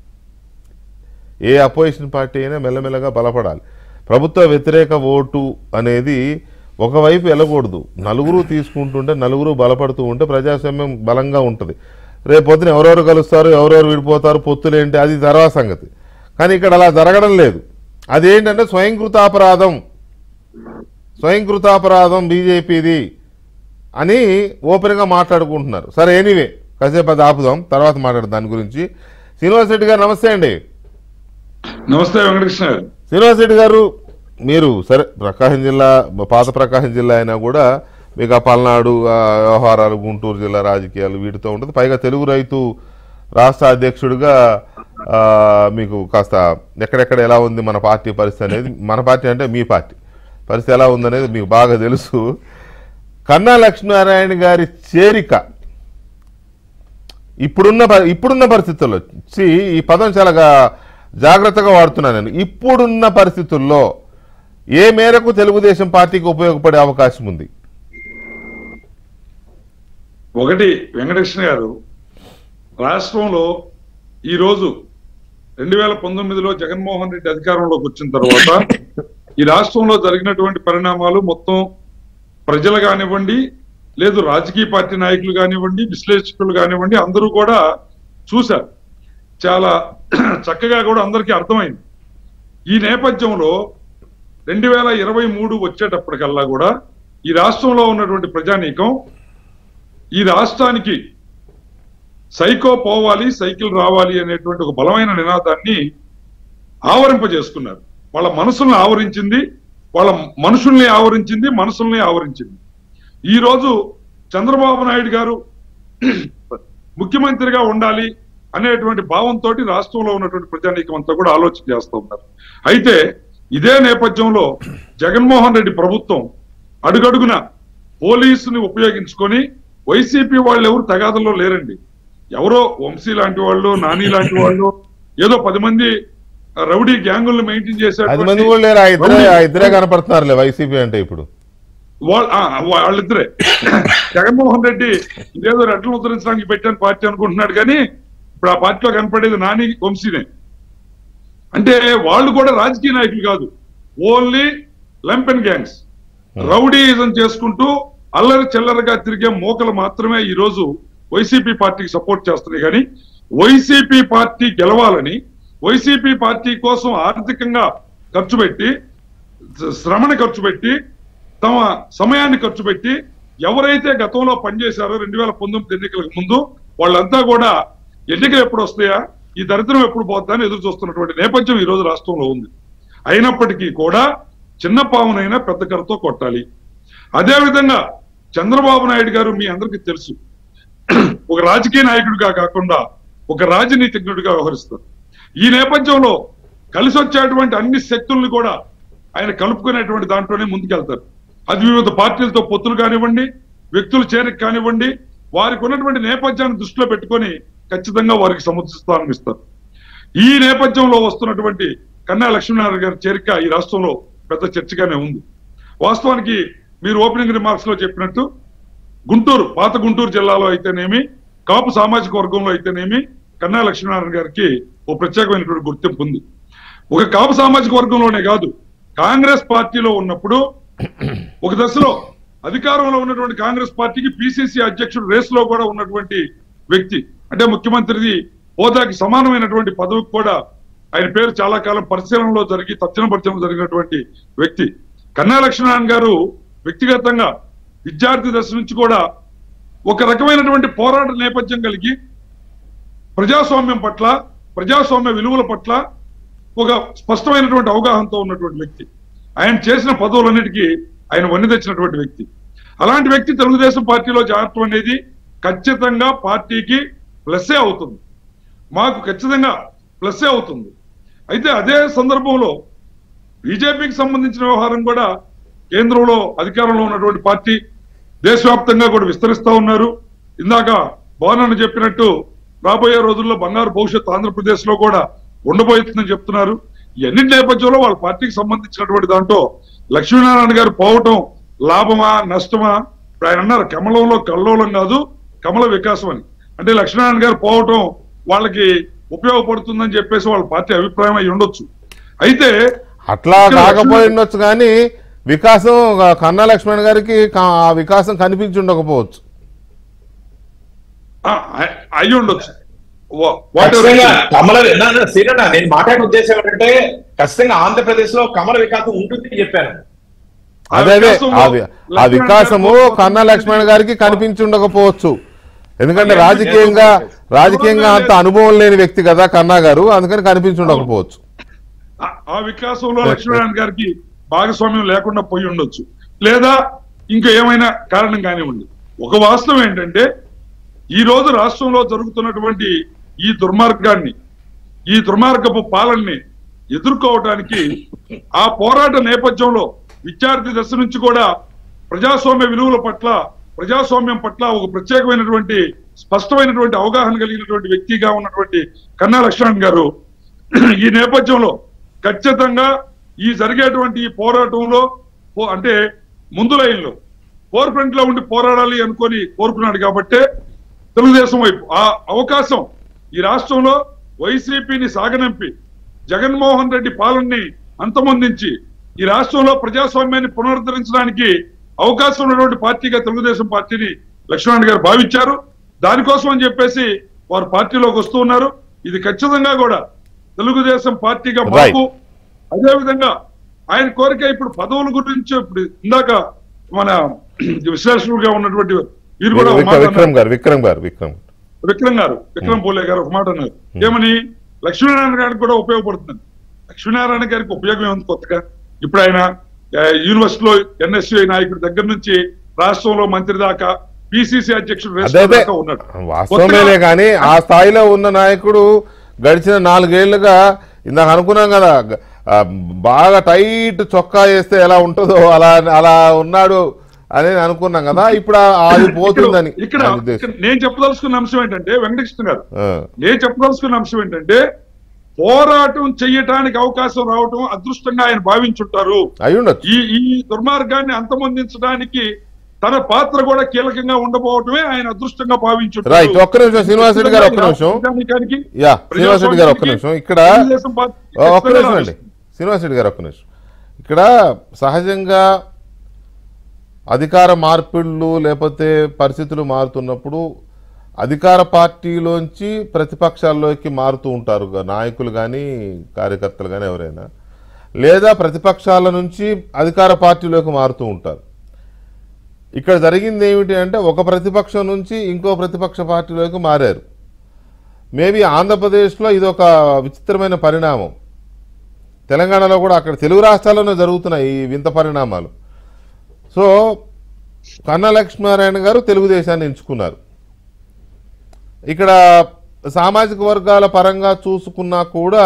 ఏ అపోజిషన్ పార్టీ అయినా మెల్లమెల్లగా బలపడాలి ప్రభుత్వ వ్యతిరేక ఓటు అనేది ఒకవైపు వెళ్ళకూడదు నలుగురు తీసుకుంటుంటే నలుగురు బలపడుతూ ఉంటే ప్రజాస్వామ్యం బలంగా ఉంటుంది రేపొద్దున ఎవరెవరు కలుస్తారు ఎవరెవరు విడిపోతారు పొత్తులేంటి అది తర్వాత సంగతి కానీ ఇక్కడ అలా జరగడం లేదు అదేంటంటే స్వయంకృతాపరాధం స్వయంకృతాపరాధం బీజేపీది అని ఓపెన్గా మాట్లాడుకుంటున్నారు సరే ఎనీవే కాసేపు అది ఆపుదాం తర్వాత మాట్లాడదాం దాని గురించి శ్రీనివాస్ రెడ్డి గారు నమస్తే అండి నమస్తే వెంకటకృష్ణ గారు శ్రీనివాస్ రెడ్డి గారు మీరు సరే ప్రకాశం జిల్లా పాత ప్రకాశం జిల్లా అయినా కూడా మీకు ఆ పల్నాడు ఆ వ్యవహారాలు గుంటూరు జిల్లా రాజకీయాలు వీటితో ఉంటుంది పైగా తెలుగు రైతు రాష్ట్ర అధ్యక్షుడిగా ఆ, మీకు కాస్త ఎక్కడెక్కడ ఎలా ఉంది మన పార్టీ పరిస్థితి అనేది మన పార్టీ అంటే మీ పార్టీ పరిస్థితి ఎలా ఉందనేది మీకు బాగా తెలుసు కన్నా లక్ష్మీనారాయణ గారి చేరిక ఇప్పుడున్న ప- ఇప్పుడున్న పరిస్థితుల్లో సి ఈ పదం చాలా గా- జాగ్రత్తగా వాడుతున్నాను నేను ఇప్పుడున్న పరిస్థితుల్లో ఏ మేరకు తెలుగుదేశం పార్టీకి ఉపయోగపడే అవకాశం ఉంది ఒకటి వెంకటకృష్ణ గారు రాష్ట్రంలో ఈరోజు రెండు వేల పంతొమ్మిదిలో జగన్మోహన్ రెడ్డి అధికారంలోకి వచ్చిన తర్వాత ఈ రాష్ట్రంలో జరిగినటువంటి పరిణామాలు మొత్తం ప్రజలు కానివ్వండి లేదు రాజకీయ పార్టీ నాయకులు కానివ్వండి విశ్లేషకులు కానివ్వండి అందరూ కూడా చూశారు చాలా చక్కగా కూడా అందరికీ అర్థమైంది ఈ నేపథ్యంలో రెండు వేల ఇరవై మూడు వచ్చేటప్పటికల్లా కూడా ఈ రాష్ట్రంలో ఉన్నటువంటి ప్రజానీకం ఈ రాష్ట్రానికి సైకో పోవాలి సైకిల్ రావాలి అనేటువంటి ఒక బలమైన నినాదాన్ని ఆవరింపజేసుకున్నారు వాళ్ళ మనసుల్ని ఆవరించింది వాళ్ళ మనుషుల్ని ఆవరించింది మనసుల్ని ఆవరించింది ఈ రోజు చంద్రబాబు నాయుడు గారు ముఖ్యమంత్రిగా ఉండాలి అనేటువంటి భావంతో రాష్ట్రంలో ఉన్నటువంటి ప్రజానీకం అంతా కూడా ఆలోచన చేస్తూ ఉన్నారు అయితే ఇదే నేపథ్యంలో జగన్మోహన్ రెడ్డి ప్రభుత్వం అడుగడుగున పోలీసుని ఉపయోగించుకొని వైసీపీ వాళ్ళు ఎవరు తగాదల్లో లేరండి ఎవరో వంశీ లాంటి వాళ్ళు నాని లాంటి వాళ్ళు ఏదో పది మంది రౌడీ గ్యాంగులను మెయింటైన్ పది మంది కూడా లేరు ఆ ఇద్దరే ఆ ఇద్దరే కనపడుతున్నారులే వైసీపీ అంటే ఇప్పుడు వాళ్ళ- ఆ, వాళ్ళిద్దరే జగన్మోహన్ రెడ్డి ఇదేదో రెడ్లను ఉద్ధరించడానికి పెట్టాను పార్టీ అనుకుంటున్నాడు కానీ ఇప్పుడు ఆ పార్టీలో కనపడేది నాని వంశీనే అంటే వాళ్ళు కూడా రాజకీయ నాయకులు కాదు ఓన్లీ లంపెన్ గ్యాంగ్స్ రౌడీయిజం చేసుకుంటూ అల్లరి చిల్లరగా తిరిగే మోకలు మాత్రమే ఈ రోజు వైసీపీ పార్టీకి సపోర్ట్ చేస్తున్నాయి కానీ వైసీపీ పార్టీ గెలవాలని వైసీపీ పార్టీ కోసం ఆర్థికంగా ఖర్చు పెట్టి శ్రమని ఖర్చు పెట్టి తమ సమయాన్ని ఖర్చు పెట్టి ఎవరైతే గతంలో పనిచేశారో రెండు వేల పంతొమ్మిది ఎన్నికలకు ముందు వాళ్ళంతా కూడా ఎన్నికలు ఎప్పుడు వస్తాయా ఈ దరిద్రం ఎప్పుడు పోతా అని ఎదురు చూస్తున్నటువంటి నేపథ్యం ఈ రోజు రాష్ట్రంలో ఉంది అయినప్పటికీ కూడా చిన్న పావునైనా పెద్ద కర్రతో కొట్టాలి అదే విధంగా చంద్రబాబు నాయుడు గారు మీ అందరికీ తెలుసు ఒక రాజకీయ నాయకుడిగా కాకుండా ఒక రాజనీతిజ్ఞుడిగా వ్యవహరిస్తారు ఈ నేపథ్యంలో కలిసి వచ్చేటువంటి అన్ని శక్తుల్ని కూడా ఆయన కలుపుకునేటువంటి దాంట్లోనే ముందుకెళ్తారు అది వివిధ పార్టీలతో పొత్తులు కానివ్వండి వ్యక్తుల చేరిక కానివ్వండి వారికి ఉన్నటువంటి నేపథ్యాన్ని దృష్టిలో పెట్టుకొని ఖచ్చితంగా వారికి సముచిస్తానం ఇస్తారు ఈ నేపథ్యంలో వస్తున్నటువంటి కన్నా లక్ష్మీనారాయణ గారి చేరిక ఈ రాష్ట్రంలో పెద్ద చర్చగానే ఉంది వాస్తవానికి మీరు ఓపెనింగ్ రిమార్క్స్ లో చెప్పినట్టు గుంటూరు పాత గుంటూరు జిల్లాలో అయితేనేమి కాపు సామాజిక వర్గంలో అయితేనేమి కన్నా లక్ష్మీనారాయణ గారికి ఓ ప్రత్యేకమైనటువంటి గుర్తింపు ఉంది ఒక కాపు సామాజిక వర్గంలోనే కాదు కాంగ్రెస్ పార్టీలో ఉన్నప్పుడు ఒక దశలో అధికారంలో ఉన్నటువంటి కాంగ్రెస్ పార్టీకి పిసిసి అధ్యక్షుడు రేస్ లో కూడా ఉన్నటువంటి వ్యక్తి అంటే ముఖ్యమంత్రిది హోదాకి సమానమైనటువంటి పదవికి కూడా ఆయన పేరు చాలా కాలం పరిశీలనలో జరిగి తర్జన పరిచయం జరిగినటువంటి వ్యక్తి కన్నా లక్ష్మీనారాయణ గారు వ్యక్తిగతంగా విద్యార్థి దశ నుంచి కూడా ఒక రకమైనటువంటి పోరాట నేపథ్యం కలిగి ప్రజాస్వామ్యం పట్ల ప్రజాస్వామ్య విలువల పట్ల ఒక స్పష్టమైనటువంటి అవగాహనతో ఉన్నటువంటి వ్యక్తి ఆయన చేసిన పదవులన్నిటికీ ఆయన వన్ని తెచ్చినటువంటి వ్యక్తి అలాంటి వ్యక్తి తెలుగుదేశం పార్టీలో చేరటం అనేది ఖచ్చితంగా పార్టీకి ప్లస్సే అవుతుంది మాకు ఖచ్చితంగా ప్లస్సే అవుతుంది అయితే అదే సందర్భంలో బీజేపీకి సంబంధించిన వ్యవహారం కూడా కేంద్రంలో అధికారంలో ఉన్నటువంటి పార్టీ దేశవ్యాప్తంగా కూడా విస్తరిస్తా ఉన్నారు ఇందాక భవన్ చెప్పినట్టు రాబోయే రోజుల్లో బంగారు భవిష్యత్తు ఆంధ్రప్రదేశ్ లో కూడా ఉండబోతుందని చెప్తున్నారు ఇవన్నీ నేపథ్యంలో వాళ్ళ పార్టీకి సంబంధించినటువంటి దాంట్లో లక్ష్మీనారాయణ గారు పోవటం లాభమా నష్టమా ఇప్పుడు ఆయన అన్నారు కమలంలో కల్లోలం కాదు కమల వికాసం అని అంటే లక్ష్మీనారాయణ గారు పోవటం వాళ్ళకి ఉపయోగపడుతుందని చెప్పేసి వాళ్ళ పార్టీ అభిప్రాయం అయి ఉండొచ్చు అయితే అట్లా కాకపోయి ఉండొచ్చు కానీ వికాసం ఆ, కన్నా లక్ష్మణ్ గారికి కా- ఆ వికాసం కనిపించి ఉండకపోవచ్చు ఆ, అయి- అయి ఉండొచ్చు వా- వాట్ ఎవర్ ఖచ్చితంగా ఇట్ ఈస్. కమల నా- నా- శ్రీరన్న నేను మాట్లాడిన ఉద్దేశం ఏంటంటే ఖచ్చితంగా ఆంధ్రప్రదేశ్ లో కమల వికాసం ఉంటుంది అని చెప్పాను ఆ అదే అదే వికాసంలో ఆ వి- ఆ లక్ష్మణ్ వికాసము గారు కన్నా లక్ష్మణ్ గారికి కనిపించి ఉండకపోవచ్చు ఎందుకంటే రాజకీయంగా రాజకీయంగా అంత అనుభవం లేని వ్యక్తి కదా కన్నా గారు అందుకని కనిపించి ఉండకపోవచ్చు ఆ- ఆ వికాసంలో లక్ష్మీనారాయణ గారికి భాగస్వామ్యం లేకుండా పోయి ఉండొచ్చు లేదా ఇంకా ఏమైనా కారణం కానివ్వండి ఒక వాస్తవం ఏంటంటే ఈ రోజు రాష్ట్రంలో జరుగుతున్నటువంటి ఈ దుర్మార్గాన్ని ఈ దుర్మార్గపు పాలనని ఎదుర్కోవటానికి ఆ పోరాట నేపథ్యంలో విద్యార్థి దశ నుంచి కూడా ప్రజాస్వామ్య విలువల పట్ల ప్రజాస్వామ్యం పట్ల ఒక ప్రత్యేకమైనటువంటి స్పష్టమైనటువంటి అవగాహన కలిగినటువంటి వ్యక్తిగా ఉన్నటువంటి కన్నా లక్ష్మణ్ గారు ఈ నేపథ్యంలో ఖచ్చితంగా ఈ జరిగేటువంటి ఈ పోరాటంలో పో- అంటే ముందు లైన్లో ఫోర్ ఫ్రంట్ లో ఉండి పోరాడాలి అనుకొని కోరుకున్నాడు కాబట్టే తెలుగుదేశం వైపు ఆ అవకాశం ఈ రాష్ట్రంలో వైసీపీని సాగనంపి జగన్మోహన్ రెడ్డి పాలనని అంతమొందించి ఈ రాష్ట్రంలో ప్రజాస్వామ్యాన్ని పునరుద్ధరించడానికి అవకాశం ఉన్నటువంటి పార్టీగా తెలుగుదేశం పార్టీని లక్ష్మణ్ గారు భావించారు దానికోసం అని చెప్పేసి వారు పార్టీలోకి వస్తూ ఉన్నారు ఇది ఖచ్చితంగా కూడా తెలుగుదేశం పార్టీగా మాకు అదే విధంగా ఆయన కోరిక ఇప్పుడు పదవుల గురించి ఇప్పుడు ఇందాక మన విశ్లేషకులుగా ఉన్నటువంటి వీరు కూడా ఒక విక్ర- మాట విక్రమ్ అన్నారు. గారు విక్రమ్ గారు విక్రమ్ విక్రమ్ గారు విక్రమ్ పోలే గారు ఒక మాట అన్నారు ఏమని లక్ష్మీనారాయణ గారికి కూడా ఉపయోగపడుతుంది లక్ష్మీనారాయణ గారికి ఉపయోగం ఉంది కొత్తగా ఇప్పుడు ఆయన ఆ, యూనివర్సిటీలో ఎన్ఎస్యు నాయకుడి దగ్గర నుంచి రాష్ట్రంలో మంత్రి దాకా పిసిసి అధ్యక్షుడు అదే రేషన్ అదే దాకా ఉన్నాడు వాస్తవమేలే కానీ ఆ స్థాయిలో ఉన్న నాయకుడు గడిచిన నాలుగేళ్లుగా ఇందాక అనుకున్నాం కదా గ- ఆ, బాగా టైట్ చొక్కా వేస్తే ఎలా ఉంటుందో అలా అలా ఉన్నాడు అని అనుకున్నాం కదా ఇప్పుడు ఆ- అది పోతుందని ఇక్కడ- ఇక్కడ నా ఉద్దేశం ఇక్కడ నేను చెప్పదలుచుకున్న అంశం ఏంటంటే వెంకటకృష్ణ గారు ఆ, నేను చెప్పదలుచుకున్న అంశం ఏంటంటే పోరాటం చెయ్యటానికి అవకాశం రావటం అదృష్టంగా ఆయన భావించుంటారు అయి ఉండొచ్చు ఈ ఈ దుర్మార్గాన్ని అంతమొందించడానికి తన పాత్ర కూడా కీలకంగా ఉండబోవటమే ఆయన అదృష్టంగా భావించుంటారు రైట్ ఒక్క నిమిషం శ్రీనివాస్ రెడ్డి గారు ఒక్క నిమిషం ప్రజానీకానికి, యా శ్రీనివాస్ రెడ్డి గారు ఒక్క నిమిషం ఇక్కడ తెలుగుదేశం పార్టీ ఆ, ఒక్క ఖచ్చితంగా నిమిషం అండి శ్రీనివాస్ రెడ్డి గారు ఒక్క నిమిషం ఇక్కడ సహజంగా అధికార మార్పిళ్ళు లేకపోతే పరిస్థితులు మారుతున్నప్పుడు అధికార పార్టీలోంచి ప్రతిపక్షాల్లోకి మారుతూ ఉంటారు గా- నాయకులు కానీ కార్యకర్తలు కానీ ఎవరైనా లేదా ప్రతిపక్షాల నుంచి అధికార పార్టీలోకి మారుతూ ఉంటారు ఇక్కడ జరిగింది ఏమిటి అంటే ఒక ప్రతిపక్షం నుంచి ఇంకో ప్రతిపక్ష పార్టీలోకి మారారు మేబీ ఆంధ్రప్రదేశ్లో ఇది ఒక విచిత్రమైన పరిణామం తెలంగాణలో కూడా అక్కడ తెలుగు రాష్ట్రాల్లోనే జరుగుతున్నాయి ఈ వింత పరిణామాలు సో కన్నా లక్ష్మీనారాయణ గారు తెలుగుదేశాన్ని ఎంచుకున్నారు ఇక్కడ సామాజిక వర్గాల పరంగా చూసుకున్నా కూడా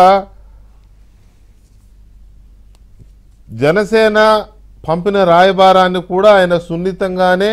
జనసేన పంపిన రాయబారాన్ని కూడా ఆయన సున్నితంగానే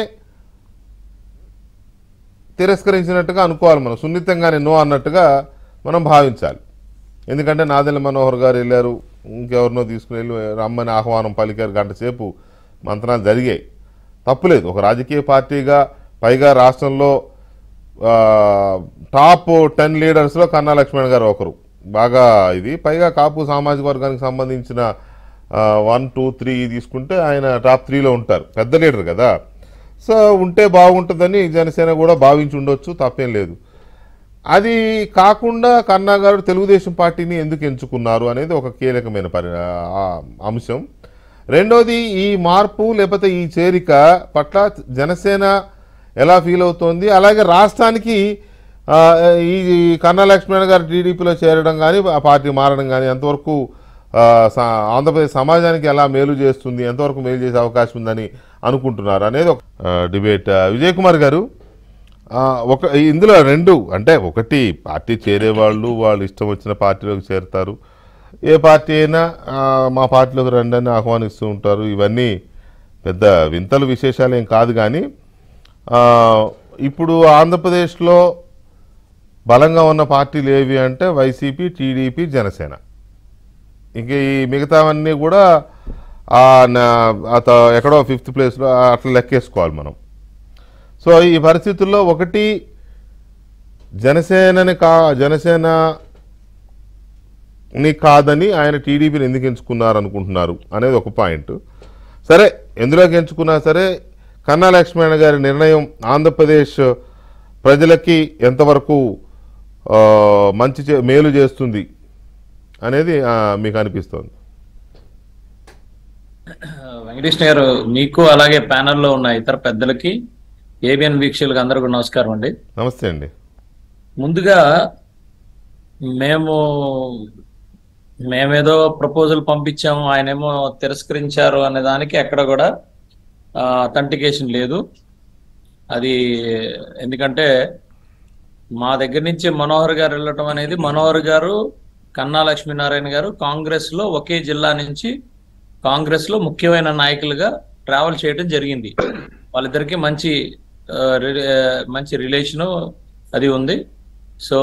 తిరస్కరించినట్టుగా అనుకోవాలి మనం సున్నితంగానే నో అన్నట్టుగా మనం భావించాలి ఎందుకంటే నాదెల్ల మనోహర్ గారు వెళ్ళారు ఇంకెవరినో తీసుకుని వెళ్ళి రమ్మని ఆహ్వానం పలికారు గంట సేపు మంత్రాలు జరిగాయి తప్పులేదు ఒక రాజకీయ పార్టీగా పైగా రాష్ట్రంలో ఆ, టాప్ టెన్ లీడర్స్లో కన్నా లక్ష్మణ్ గారు ఒకరు బాగా ఇది పైగా కాపు సామాజిక వర్గానికి సంబంధించిన వన్ టూ త్రీ తీసుకుంటే ఆయన టాప్ త్రీలో ఉంటారు పెద్ద లీడర్ కదా సో ఉంటే బాగుంటుందని జనసేన కూడా భావించి ఉండొచ్చు తప్పేం లేదు అది కాకుండా కన్నా గారు తెలుగుదేశం పార్టీని ఎందుకు ఎంచుకున్నారు అనేది ఒక కీలకమైన పరి ఆ, అంశం రెండోది ఈ మార్పు లేకపోతే ఈ చేరిక పట్ల జనసేన ఎలా ఫీల్ అవుతోంది అలాగే రాష్ట్రానికి ఆ, ఈ ఈ కన్నా లక్ష్మణ్ గారు టీడీపీలో చేరడం కానీ ఆ పార్టీ మారడం కానీ ఎంతవరకు ఆ, సా- ఆంధ్రప్రదేశ్ సమాజానికి ఎలా మేలు చేస్తుంది ఎంతవరకు మేలు చేసే అవకాశం ఉందని అనుకుంటున్నారు అనేది ఒక ఆ, డిబేట్ ఆ, విజయ్ కుమార్ గారు ఆ, ఒక ఇందులో రెండు అంటే ఒకటి పార్టీ చేరేవాళ్ళు వాళ్ళు ఇష్టం వచ్చిన పార్టీలోకి చేరుతారు ఏ పార్టీ అయినా ఆ, మా పార్టీలోకి రండి అని ఆహ్వానిస్తూ ఉంటారు ఇవన్నీ పెద్ద వింతలు విశేషాలు ఏం కాదు కానీ ఆ, ఇప్పుడు ఆంధ్రప్రదేశ్లో బలంగా ఉన్న పార్టీలు ఏవి అంటే వైసీపీ టీడీపీ జనసేన ఇంక ఈ మిగతావన్నీ కూడా ఆ నా- అత ఎక్కడో ఫిఫ్త్ ప్లేస్లో అట్లా లెక్కేసుకోవాలి మనం సో ఈ పరిస్థితుల్లో ఒకటి జనసేనని కా జనసేనని కాదని ఆయన టీడీపీని ఎందుకు ఎంచుకున్నారు అనుకుంటున్నారు అనేది ఒక పాయింట్ సరే ఎందులోకి ఎంచుకున్నా సరే కన్నా లక్ష్మణ గారి నిర్ణయం ఆంధ్రప్రదేశ్ ప్రజలకి ఎంతవరకు ఆ, మంచి చే- మేలు చేస్తుంది అనేది ఆ, మీకు అనిపిస్తోంది వెంకటేష్ గారు మీకు అలాగే ప్యానెల్లో ఉన్న ఇతర పెద్దలకి ఏబిఎన్ వీక్షకులకు అందరికీ నమస్కారం అండి నమస్తే అండి ముందుగా మేము మేమేదో ప్రపోజల్ పంపించాము ఆయనేమో తిరస్కరించారు అనే దానికి ఎక్కడ కూడా అథెంటికేషన్ లేదు అది ఎందుకంటే మా దగ్గర నుంచి మనోహర్ గారు వెళ్ళటం అనేది మనోహర్ గారు కన్నా లక్ష్మీనారాయణ గారు కాంగ్రెస్ లో ఒకే జిల్లా నుంచి కాంగ్రెస్ లో ముఖ్యమైన నాయకులుగా ట్రావెల్ చేయడం జరిగింది వాళ్ళిద్దరికి మంచి ఆ, రి- ఆ, మంచి రిలేషను అది ఉంది సో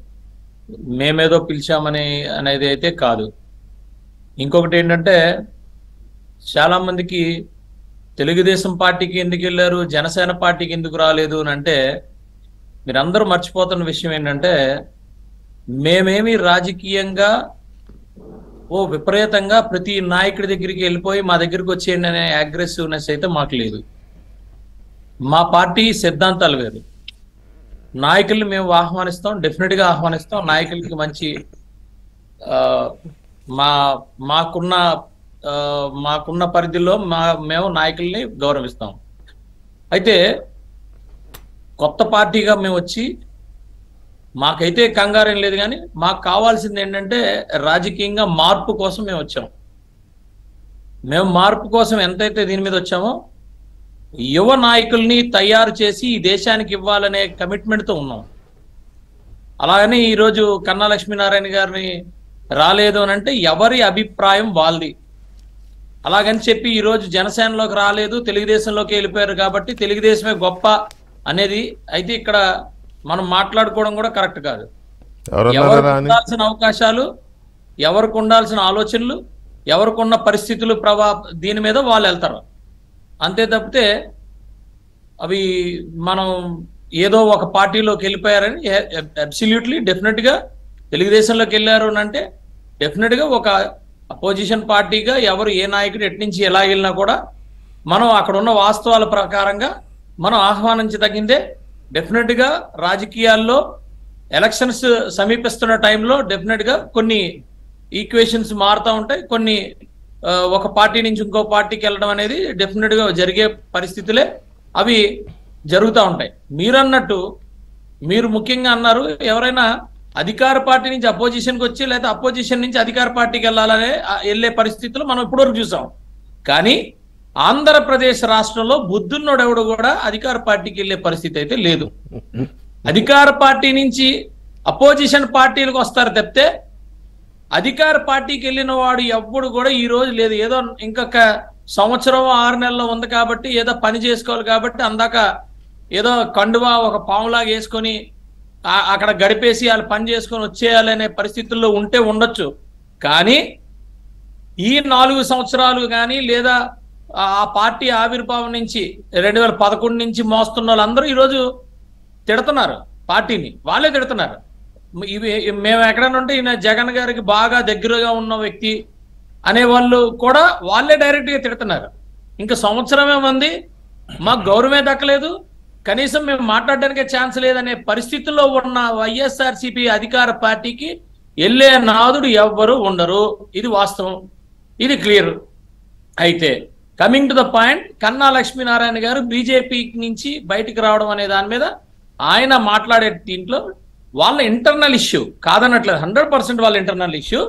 మేమేదో పిలిచామని అనేది అయితే కాదు ఇంకొకటి ఏంటంటే చాలా మందికి తెలుగుదేశం పార్టీకి ఎందుకు వెళ్ళారు జనసేన పార్టీకి ఎందుకు రాలేదు అని అంటే మీరందరూ మర్చిపోతున్న విషయం ఏంటంటే మేమేమి రాజకీయంగా ఓ విపరీతంగా ప్రతి నాయకుడి దగ్గరికి వెళ్ళిపోయి మా దగ్గరికి వచ్చేయండి అనే అగ్రెసివ్నెస్ అయితే మాకు లేదు మా పార్టీ సిద్ధాంతాలు వేరు నాయకుల్ని మేము ఆహ్వానిస్తాం డెఫినెట్ గా ఆహ్వానిస్తాం నాయకులకి మంచి ఆ, మా మాకున్న ఆ, మాకున్న పరిధిలో మా మేము నాయకుల్ని గౌరవిస్తాం అయితే కొత్త పార్టీగా మేము వచ్చి మాకైతే కంగారేం లేదు కానీ మాకు కావాల్సింది ఏంటంటే రాజకీయంగా మార్పు కోసం మేము వచ్చాం మేము మార్పు కోసం ఎంతైతే దీని మీద వచ్చామో యువ నాయకుల్ని తయారు చేసి ఈ దేశానికి ఇవ్వాలనే కమిట్మెంట్ తో ఉన్నాం అలాగని ఈరోజు కన్నా లక్ష్మీనారాయణ గారిని రాలేదు అని అంటే ఎవరి అభిప్రాయం వాళ్ళది అలాగని చెప్పి ఈరోజు జనసేనలోకి రాలేదు తెలుగుదేశంలోకి వెళ్ళిపోయారు కాబట్టి తెలుగుదేశమే గొప్ప అనేది అయితే ఇక్కడ మనం మాట్లాడుకోవడం కూడా కరెక్ట్ కాదు ఎవరన్నారా ఎవరికి అని ఉండాల్సిన అవకాశాలు ఎవరికి ఉండాల్సిన ఆలోచనలు ఎవరికి ఉన్న పరిస్థితులు ప్రభా దీని మీద వాళ్ళు వెళ్తారు అంతే తప్పితే అవి మనం ఏదో ఒక పార్టీలోకి వెళ్ళిపోయారని అబ్సల్యూట్లీ డెఫినెట్ గా తెలుగుదేశంలోకి వెళ్ళారు అని అంటే డెఫినెట్ గా ఒక అపోజిషన్ పార్టీగా ఎవరు ఏ నాయకుడు ఎట్నుంచి ఎలా వెళ్ళినా కూడా మనం అక్కడ ఉన్న వాస్తవాల ప్రకారంగా మనం ఆహ్వానించదగిందే డెఫినెట్ గా రాజకీయాల్లో ఎలక్షన్స్ సమీపిస్తున్న టైంలో డెఫినెట్ గా కొన్ని ఈక్వేషన్స్ మారుతూ ఉంటాయి కొన్ని ఆ, ఒక పార్టీ నుంచి ఇంకో పార్టీకి వెళ్ళడం అనేది డెఫినెట్ గా జరిగే పరిస్థితులే అవి జరుగుతూ ఉంటాయి మీరు అన్నట్టు మీరు ముఖ్యంగా అన్నారు ఎవరైనా అధికార పార్టీ నుంచి అపోజిషన్కి వచ్చి లేదా అపోజిషన్ నుంచి అధికార పార్టీకి వెళ్ళాలనే ఆ, వెళ్ళే పరిస్థితులు మనం ఇప్పటివరకు చూసాం కానీ ఆంధ్రప్రదేశ్ రాష్ట్రంలో బుద్ధున్నోడు ఎవడు కూడా అధికార పార్టీకి వెళ్ళే పరిస్థితి అయితే లేదు అధికార పార్టీ నుంచి అపోజిషన్ పార్టీలకు వస్తారు తప్పితే అధికార పార్టీకి వెళ్ళిన వాడు ఎప్పుడు కూడా ఈ రోజు లేదు ఏదో ఇంకొక సంవత్సరం ఆరు నెలల్లో ఉంది కాబట్టి ఏదో పని చేసుకోవాలి కాబట్టి అందాక ఏదో కండువా ఒక పాములాగా వేసుకొని ఆ- అక్కడ గడిపేసి వాళ్ళు పని చేసుకొని వచ్చేయాలనే పరిస్థితుల్లో ఉంటే ఉండొచ్చు కానీ ఈ నాలుగు సంవత్సరాలు కానీ లేదా ఆ ఆ పార్టీ ఆవిర్భావం నుంచి రెండు వేల పదకొండు నుంచి మోస్తున్న వాళ్ళందరూ ఈరోజు తిడుతున్నారు పార్టీని వాళ్ళే తిడుతున్నారు ఇవి మేము ఎక్కడైనా ఉంటే ఈయన జగన్ గారికి బాగా దగ్గరగా ఉన్న వ్యక్తి అనే వాళ్ళు కూడా వాళ్ళే డైరెక్ట్ గా తిడుతున్నారు ఇంకా సంవత్సరమే ఉంది మాకు గౌరవమే దక్కలేదు కనీసం మేము మాట్లాడడానికే ఛాన్స్ లేదనే పరిస్థితుల్లో ఉన్న వైఎస్ఆర్సీపీ అధికార పార్టీకి వెళ్ళే నాదుడు ఎవ్వరు ఉండరు ఇది వాస్తవం ఇది క్లియర్ అయితే కమింగ్ టు ద పాయింట్ కన్నా లక్ష్మీనారాయణ గారు బీజేపీ నుంచి బయటికి రావడం అనే దాని మీద ఆయన మాట్లాడే దీంట్లో వాళ్ళ ఇంటర్నల్ ఇష్యూ కాదనట్లేదు హండ్రెడ్ పర్సెంట్ వాళ్ళ ఇంటర్నల్ ఇష్యూ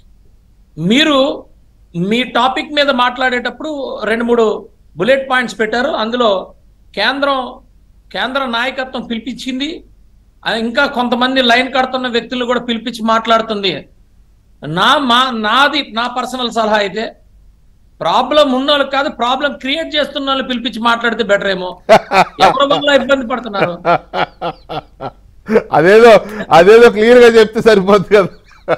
మీరు మీ టాపిక్ మీద మాట్లాడేటప్పుడు రెండు మూడు బుల్లెట్ పాయింట్స్ పెట్టారు అందులో కేంద్రం కేంద్ర నాయకత్వం పిలిపించింది ఆ ఇంకా కొంతమంది లైన్ కడుతున్న వ్యక్తులు కూడా పిలిపించి మాట్లాడుతుంది నా మా నాది నా పర్సనల్ సలహా అయితే ప్రాబ్లం ఉన్న వాళ్ళకి కాదు ప్రాబ్లం క్రియేట్ చేస్తున్న వాళ్ళు పిలిపించి మాట్లాడితే బెటర్ ఏమో ఎవరి వల్ల ఇబ్బంది పడుతున్నారు అదేదో అదేదో క్లియర్ గా చెప్తే సరిపోద్ది కదా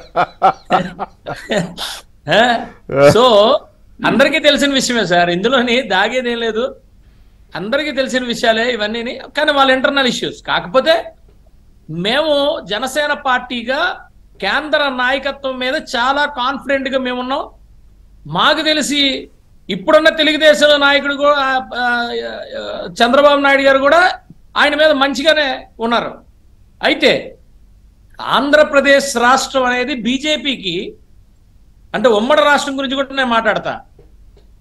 సో అందరికీ తెలిసిన విషయమే సార్ ఇందులోని దాగేదేం లేదు అందరికీ తెలిసిన విషయాలే ఇవన్నీ కానీ వాళ్ళ ఇంటర్నల్ ఇష్యూస్ కాకపోతే మేము జనసేన పార్టీగా కేంద్ర నాయకత్వం మీద చాలా కాన్ఫిడెంట్ గా మేము ఉన్నాం మాకు తెలిసి ఇప్పుడున్న తెలుగుదేశం నాయకుడు కూడా ఆ, ఆ, చంద్రబాబు నాయుడు గారు కూడా ఆయన మీద మంచిగానే ఉన్నారు అయితే ఆంధ్రప్రదేశ్ రాష్ట్రం అనేది బీజేపీకి అంటే ఉమ్మడి రాష్ట్రం గురించి కూడా నేను మాట్లాడతా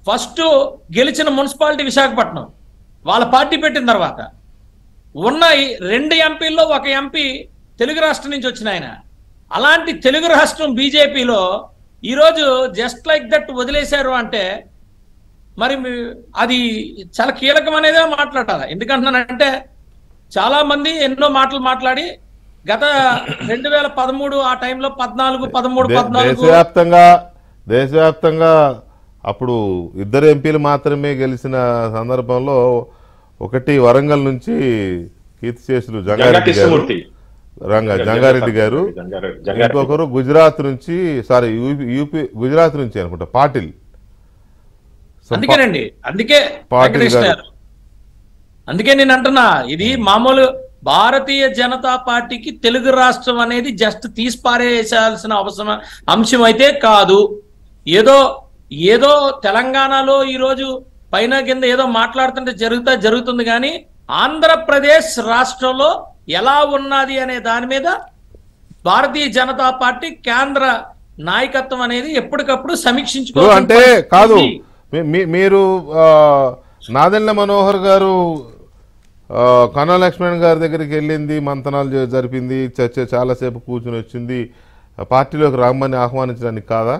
ఫస్ట్ గెలిచిన మున్సిపాలిటీ విశాఖపట్నం వాళ్ళ పార్టీ పెట్టిన తర్వాత ఉన్న ఈ రెండు ఎంపీల్లో ఒక ఎంపీ తెలుగు రాష్ట్రం నుంచి వచ్చిన ఆయన అలాంటి తెలుగు రాష్ట్రం బీజేపీలో ఈరోజు జస్ట్ లైక్ దట్ వదిలేశారు అంటే మరి మీ- అది చాలా కీలకం అనేదే మాట్లాడాలి ఎందుకంటున్నానంటే చాలా మంది ఎన్నో మాటలు మాట్లాడి గత రెండు వేల పదమూడు ఆ టైంలో పద్నాలుగు పదమూడు దే- పద్నాలుగు దేశవ్యాప్తంగా దేశవ్యాప్తంగా అప్పుడు ఇద్దరు ఎంపీలు మాత్రమే గెలిచిన సందర్భంలో ఒకటి వరంగల్ నుంచి కీర్తిశేషులు జంగా జంగారెడ్డి గారు కృష్ణమూర్తి రంగ జంగారెడ్డి గారు జంగారెడ్డి జంగారెడ్డి. ఇంకొకరు గుజరాత్ నుంచి సారీ యూపీ యూపీ గుజరాత్ నుంచి అనుకుంటా పాటిల్ సో అందుకేనండి అందుకే పాటిల్ వెంకటేష్ గారు. గారు అందుకే నేను అంటున్నా ఇది మామూలు భారతీయ జనతా పార్టీకి తెలుగు రాష్ట్రం అనేది జస్ట్ తీసి పారేసాల్సిన అవసరం అంశం అయితే కాదు ఏదో ఏదో తెలంగాణలో ఈరోజు పైన కింద ఏదో మాట్లాడుతుంటే జరుగుతా జరుగుతుంది కానీ ఆంధ్రప్రదేశ్ రాష్ట్రంలో ఎలా ఉన్నది అనే దాని మీద భారతీయ జనతా పార్టీ కేంద్ర నాయకత్వం అనేది ఎప్పటికప్పుడు ఇప్పుడు సమీక్షించుకోవాలి అంటే కాదు మీ- మీ- మీరు ఆ, నాదెండ్ల మనోహర్ గారు ఆ, కన్నా లక్ష్మణ్ గారి దగ్గరికి వెళ్ళింది మంతనాలు జ- జరిపింది చర్చ చాలాసేపు కూర్చుని వచ్చింది ఆ పార్టీలోకి రమ్మని ఆహ్వానించడానికి కాదా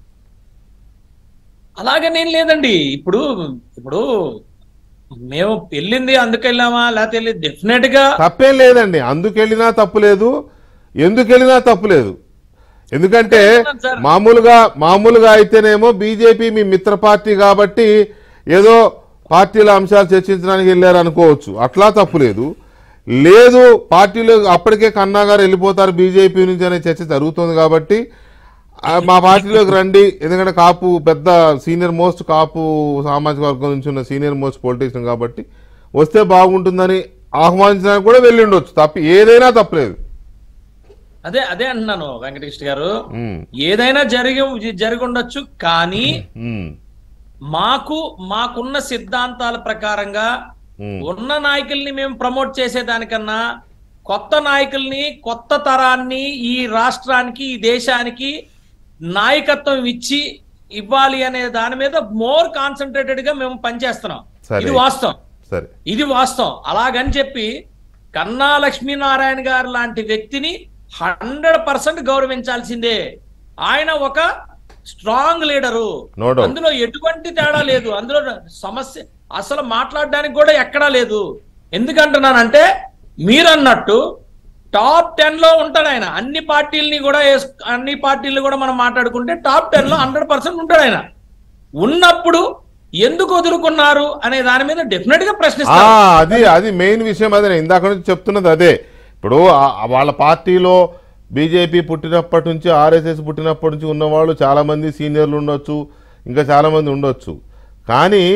అలాగనేం లేదండి ఇప్పుడు ఇప్పుడు మేము వెళ్ళింది అందుకు వెళ్ళామా లేకపోతే వెళ్ళి డెఫినెట్ గా తప్పేం లేదండి అందుకెళ్ళినా తప్పు లేదు ఎందుకెళ్ళినా తప్పు లేదు ఎందుకంటే సార్. మామూలుగా మామూలుగా అయితేనేమో బీజేపీ మీ మిత్ర పార్టీ కాబట్టి ఏదో పార్టీల అంశాలు చర్చించడానికి వెళ్ళారు అనుకోవచ్చు అట్లా తప్పు లేదు లేదు పార్టీలో అప్పటికే కన్నా గారు వెళ్ళిపోతారు బీజేపీ నుంచి అనే చర్చ జరుగుతుంది కాబట్టి ఆ, మా పార్టీలోకి రండి ఎందుకంటే కాపు పెద్ద సీనియర్ మోస్ట్ కాపు సామాజిక వర్గం నుంచి ఉన్న సీనియర్ మోస్ట్ పొలిటీషియన్ కాబట్టి వస్తే బాగుంటుందని ఆహ్వానించడానికి కూడా వెళ్ళి ఉండొచ్చు తప్పి ఏదైనా తప్పలేదు అదే అదే అంటున్నాను వెంకటేష్ గారు ఉమ్, ఏదైనా జరిగి జరిగి ఉండొచ్చు కానీ ఉమ్, మాకు మాకున్న సిద్ధాంతాల ప్రకారంగా ఉమ్. ఉన్న నాయకుల్ని మేము ప్రమోట్ చేసేదానికన్నా కొత్త నాయకుల్ని కొత్త తరాన్ని ఈ రాష్ట్రానికి ఈ దేశానికి నాయకత్వం ఇచ్చి ఇవ్వాలి అనే దాని మీద మోర్ కాన్సన్ట్రేటెడ్ గా మేము పనిచేస్తున్నాం సరే. ఇది వాస్తవం సరే ఇది వాస్తవం అలాగని చెప్పి కన్నా లక్ష్మీనారాయణ గారు లాంటి వ్యక్తిని హండ్రెడ్ పర్సెంట్ గౌరవించాల్సిందే ఆయన ఒక స్ట్రాంగ్ లీడరు No doubt. అందులో ఎటువంటి తేడా లేదు అందులో సమస్య అసలు మాట్లాడడానికి కూడా ఎక్కడా లేదు ఎందుకంటున్నానంటే మీరన్నట్టు టాప్ టెన్ లో ఉంటాడు ఆయన అన్ని పార్టీలని కూడా వేస్- అన్ని పార్టీలు కూడా మనం మాట్లాడుకుంటే టాప్ టెన్ లో హండ్రెడ్ పర్సెంట్ ఉంటాడు ఆయన ఉన్నప్పుడు ఎందుకు వదులుకున్నారు అనే దాని మీద డెఫినెట్ గా ఆ, ప్రశ్నిస్తారు అది అది మెయిన్ విషయం అదే ఇందాక నుంచి చెప్తున్నది అదే ఇప్పుడు ఆ- వాళ్ళ పార్టీలో బీజేపీ పుట్టినప్పటి నుంచి ఆర్ఎస్ఎస్ పుట్టినప్పటి నుంచి ఉన్నవాళ్ళు చాలామంది సీనియర్లు ఉండొచ్చు ఇంకా చాలామంది ఉండొచ్చు కానీ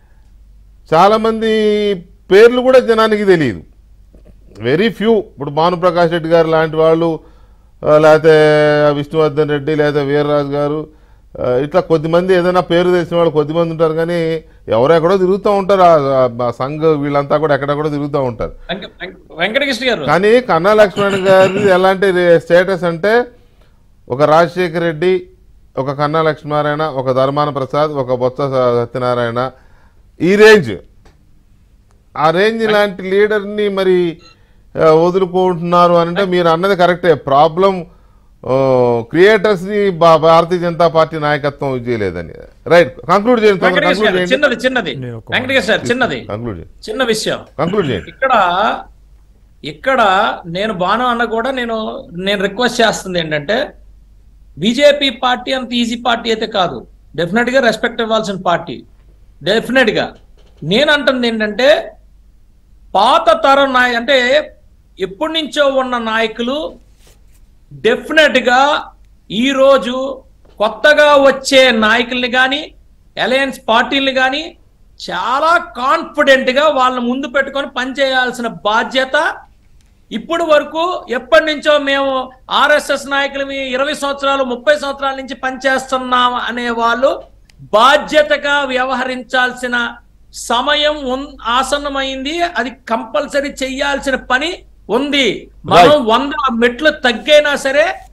చాలామంది పేర్లు కూడా జనానికి తెలియదు వెరీ ఫ్యూ ఇప్పుడు భానుప్రకాష్ రెడ్డి గారు లాంటి వాళ్ళు ఆ, లేకపోతే విష్ణువర్ధన్ రెడ్డి లేదా వీర్రాజు గారు ఆ, ఇట్లా కొద్దిమంది ఏదైనా పేరు తెలిసిన వాళ్ళు కొద్దిమంది ఉంటారు కానీ ఎవరెక్కడో తిరుగుతూ ఉంటారు ఆ- ఆ సంఘ వీళ్ళంతా కూడా ఎక్కడెక్కడో తిరుగుతూ ఉంటారు వెంక- వెంక- వెంకటకృష్ణ గారు కానీ కన్నా లక్ష్మణ్ గారి ఎలాంటి స్టేటస్ అంటే ఒక రాజశేఖర్ రెడ్డి ఒక కన్నా లక్ష్మీనారాయణ ఒక ధర్మాన ప్రసాద్ ఒక బొత్స స- సత్యనారాయణ ఈ రేంజ్ ఆ రేంజ్ లాంటి లీడర్ని మరి ఆ, వదులుకుంటున్నారు అని అంటే మీరు అన్నది కరెక్టే ప్రాబ్లం క్రియేటర్స్ని భారతీయ జనతా పార్టీ నాయకత్వం ఇది చేయలేదని రైట్ కంక్లూడ్ చేయండి వెంకటకృష్ణ కంక్లూడ్ గారు చేయండి చిన్నది చిన్నది నేను ఒక వెంకటకృష్ణ గారు చిన్నది కంక్లూడ్ చేయండి చిన్న విషయం కంక్లూడ్ చేయండి ఇక్కడ ఇక్కడ నేను బాను అన్న కూడా నేను నేను రిక్వెస్ట్ చేస్తుంది ఏంటంటే బీజేపీ పార్టీ అంత ఈజీ పార్టీ అయితే కాదు డెఫినెట్ గా రెస్పెక్ట్ ఇవ్వాల్సిన పార్టీ డెఫినెట్ గా నేను అంటుంది ఏంటంటే పాత తరం నాయ అంటే ఎప్పటి నుంచో ఉన్న నాయకులు డెఫినెట్ గా ఈ రోజు కొత్తగా వచ్చే నాయకుల్ని కానీ అలయన్స్ పార్టీల్ని కానీ చాలా కాన్ఫిడెంట్ గా వాళ్ళ ముందు పెట్టుకొని పనిచేయాల్సిన బాధ్యత ఇప్పుడు వరకు ఎప్పటి నుంచో మేము ఆర్ఎస్ఎస్ నాయకులు ఇరవై సంవత్సరాలు ముప్పై సంవత్సరాల నుంచి పనిచేస్తున్నాం అనే వాళ్ళు బాధ్యతగా వ్యవహరించాల్సిన సమయం ఉన్- ఆసన్నమైంది అది కంపల్సరీ చెయ్యాల్సిన పని ఉంది మనం వంద మెట్లు తగ్గైనా సరే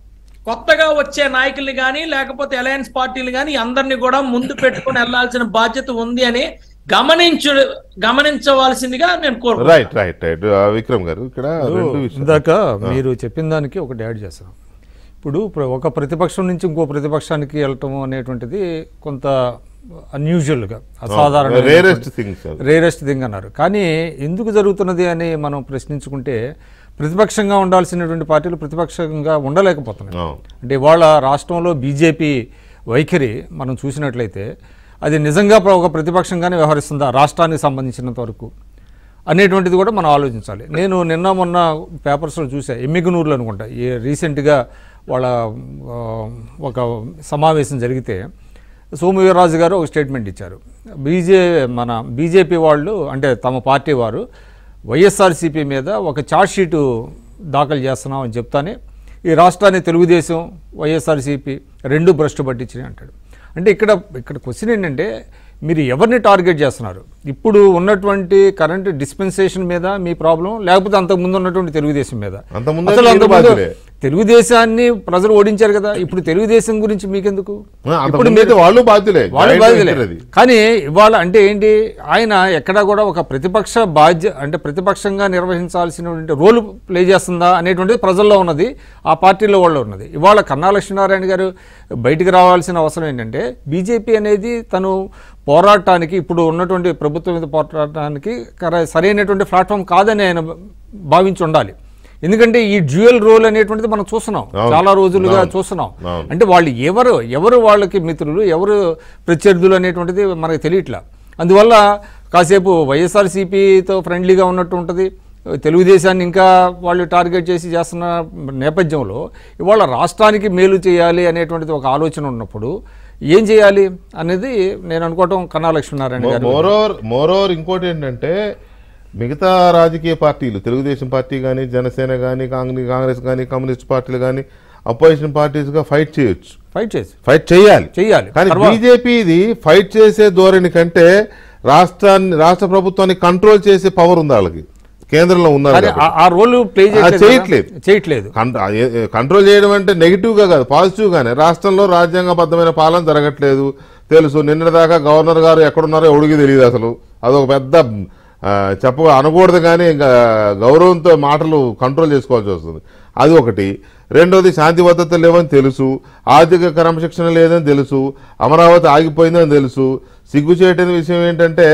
కొత్తగా వచ్చే నాయకుల్ని కానీ లేకపోతే అలయన్స్ పార్టీలు కానీ అందరినీ కూడా ముందు పెట్టుకొని వెళ్లాల్సిన బాధ్యత ఉంది అని గమనించు గమనించవలసిందిగా నేను కోరుకుంటున్నాను రైట్ రైట్ రైట్ విక్రమ్ గారు ఇక్కడ రెండు విషయాలు ఇందాక మీరు చెప్పిన దానికి ఒకటి యాడ్ చేస్తాను ఇప్పుడు ప్ర- ఒక ప్రతిపక్షం నుంచి ఇంకో ప్రతిపక్షానికి వెళ్ళటం అనేటువంటిది కొంత అన్యూజువల్గా అసాధారణ రేరెస్ట్ థింగ్స్ అవి రేరెస్ట్ థింగ్ అన్నారు కానీ ఎందుకు జరుగుతున్నది అని మనం ప్రశ్నించుకుంటే ప్రతిపక్షంగా ఉండాల్సినటువంటి పార్టీలు ప్రతిపక్షంగా ఉండలేకపోతున్నాయి అవును. అంటే ఇవాళ రాష్ట్రంలో బీజేపీ వైఖరి మనం చూసినట్లయితే అది నిజంగా ప్ర- ఒక ప్రతిపక్షంగానే వ్యవహరిస్తుందా రాష్ట్రానికి సంబంధించినంత వరకు అనేటువంటిది కూడా మనం ఆలోచించాలి నేను నిన్న మొన్న పేపర్స్లో చూసా ఎమ్మిగనూరులో అనుకుంటా ఈ రీసెంట్గా వాళ్ళ ఆ, ఒక సమావేశం జరిగితే సోమవీర్రాజు గారు ఒక స్టేట్మెంట్ ఇచ్చారు బీజే మన బీజేపీ వాళ్ళు అంటే తమ పార్టీ వారు వైఎస్ఆర్సీపీ మీద ఒక ఛార్జ్ షీటు దాఖలు చేస్తున్నాం అని చెప్తానే ఈ రాష్ట్రాన్ని తెలుగుదేశం వైఎస్ఆర్సీపీ రెండు భ్రష్టు పట్టించినాయి అంటాడు అంటే ఇక్కడ ఇక్కడ క్వశ్చన్ ఏంటంటే మీరు ఎవరిని టార్గెట్ చేస్తున్నారు ఇప్పుడు ఉన్నటువంటి కరెంట్ డిస్పెన్సేషన్ మీద మీ ప్రాబ్లం లేకపోతే అంతకు ముందు ఉన్నటువంటి తెలుగుదేశం మీద అంతకుముందు అసలు మీరు అంతకుముందు బాధ్యులే. తెలుగుదేశాన్ని ప్రజలు ఓడించారు కదా ఇప్పుడు తెలుగుదేశం గురించి మీకెందుకు ఇప్పుడు అంతకుముందు అయితే వాళ్ళు బాధ్యులే వాళ్ళు Joint బాధ్యులే venture అది. కానీ ఇవాళ అంటే ఏంటి ఆయన ఎక్కడా కూడా ఒక ప్రతిపక్ష బాధ్య అంటే ప్రతిపక్షంగా నిర్వహించాల్సినటువంటి రోల్ ప్లే చేస్తుందా అనేటువంటిది ప్రజల్లో ఉన్నది ఆ పార్టీలో వాళ్ళు ఉన్నది ఇవాళ కన్నా లక్ష్మీనారాయణ గారు బయటికి రావాల్సిన అవసరం ఏంటంటే బీజేపీ అనేది తను పోరాటానికి ఇప్పుడు ఉన్నటువంటి ప్రభుత్వం మీద పోరాటానికి కర- సరైనటువంటి ప్లాట్ఫామ్ కాదని ఆయన భావించి ఉండాలి ఎందుకంటే ఈ డ్యూయల్ రోల్ అనేటువంటిది మనం చూస్తున్నాం అవును. చాలా రోజులుగా అవును. చూస్తున్నాం అవును. అంటే వాళ్ళు ఎవరు ఎవరు వాళ్ళకి మిత్రులు ఎవరు ప్రత్యర్థులు అనేటువంటిది మనకు తెలియట్లా అందువల్ల కాసేపు వైఎస్ఆర్సీపీతో ఫ్రెండ్లీగా ఉన్నట్టు ఉంటుంది తెలుగుదేశాన్ని ఇంకా వాళ్ళు టార్గెట్ చేసి చేస్తున్న నేపథ్యంలో ఇవాళ రాష్ట్రానికి మేలు చేయాలి అనేటువంటిది ఒక ఆలోచన ఉన్నప్పుడు ఏం చేయాలి అనేది నేను అనుకోవటం కన్నా లక్ష్మీనారాయణ గారు మోరోవర్ మోరోవర్ ఇంకోటి ఏంటంటే మిగతా రాజకీయ పార్టీలు తెలుగుదేశం పార్టీ కానీ జనసేన కానీ కాంగ్రెస్ కాంగ్రెస్ కానీ కమ్యూనిస్ట్ పార్టీలు కానీ అపోజిషన్ పార్టీస్గా ఫైట్ చేయొచ్చు ఫైట్ చేసి ఫైట్ చేయాలి చెయ్యాలి. కానీ తర్వాత- బీజేపీది ఫైట్ చేసే ధోరణి కంటే రాష్ట్రాన్ని రాష్ట్ర ప్రభుత్వాన్ని కంట్రోల్ చేసే పవర్ ఉంది వాళ్ళకి కేంద్రంలో ఉన్నారు కానీ కాబట్టి. ఆ- ఆ రోల్ ప్లే ఆ, చేయట్లేదు. చేయట్లేదు కన్- ఏ- ఏ- కంట్రోల్ చేయడం అంటే నెగిటివ్ గా కాదు పాజిటివ్ గానే రాష్ట్రంలో రాజ్యాంగబద్ధమైన పాలన జరగట్లేదు తెలుసు నిన్నటిదాకా గవర్నర్ గారు ఎక్కడున్నారో ఎవడికి తెలియదు అసలు అదొక పెద్ద ఆ, చెప్ప అనకూడదు కానీ ఇంకా గౌరవంతో మాటలు కంట్రోల్ చేసుకోవాల్సి వస్తుంది అది ఒకటి రెండోది శాంతి భద్రత లేవని తెలుసు ఆర్థిక క్రమశిక్షణ లేదని తెలుసు అమరావతి ఆగిపోయిందని తెలుసు సిగ్గుచేయటని విషయం ఏంటంటే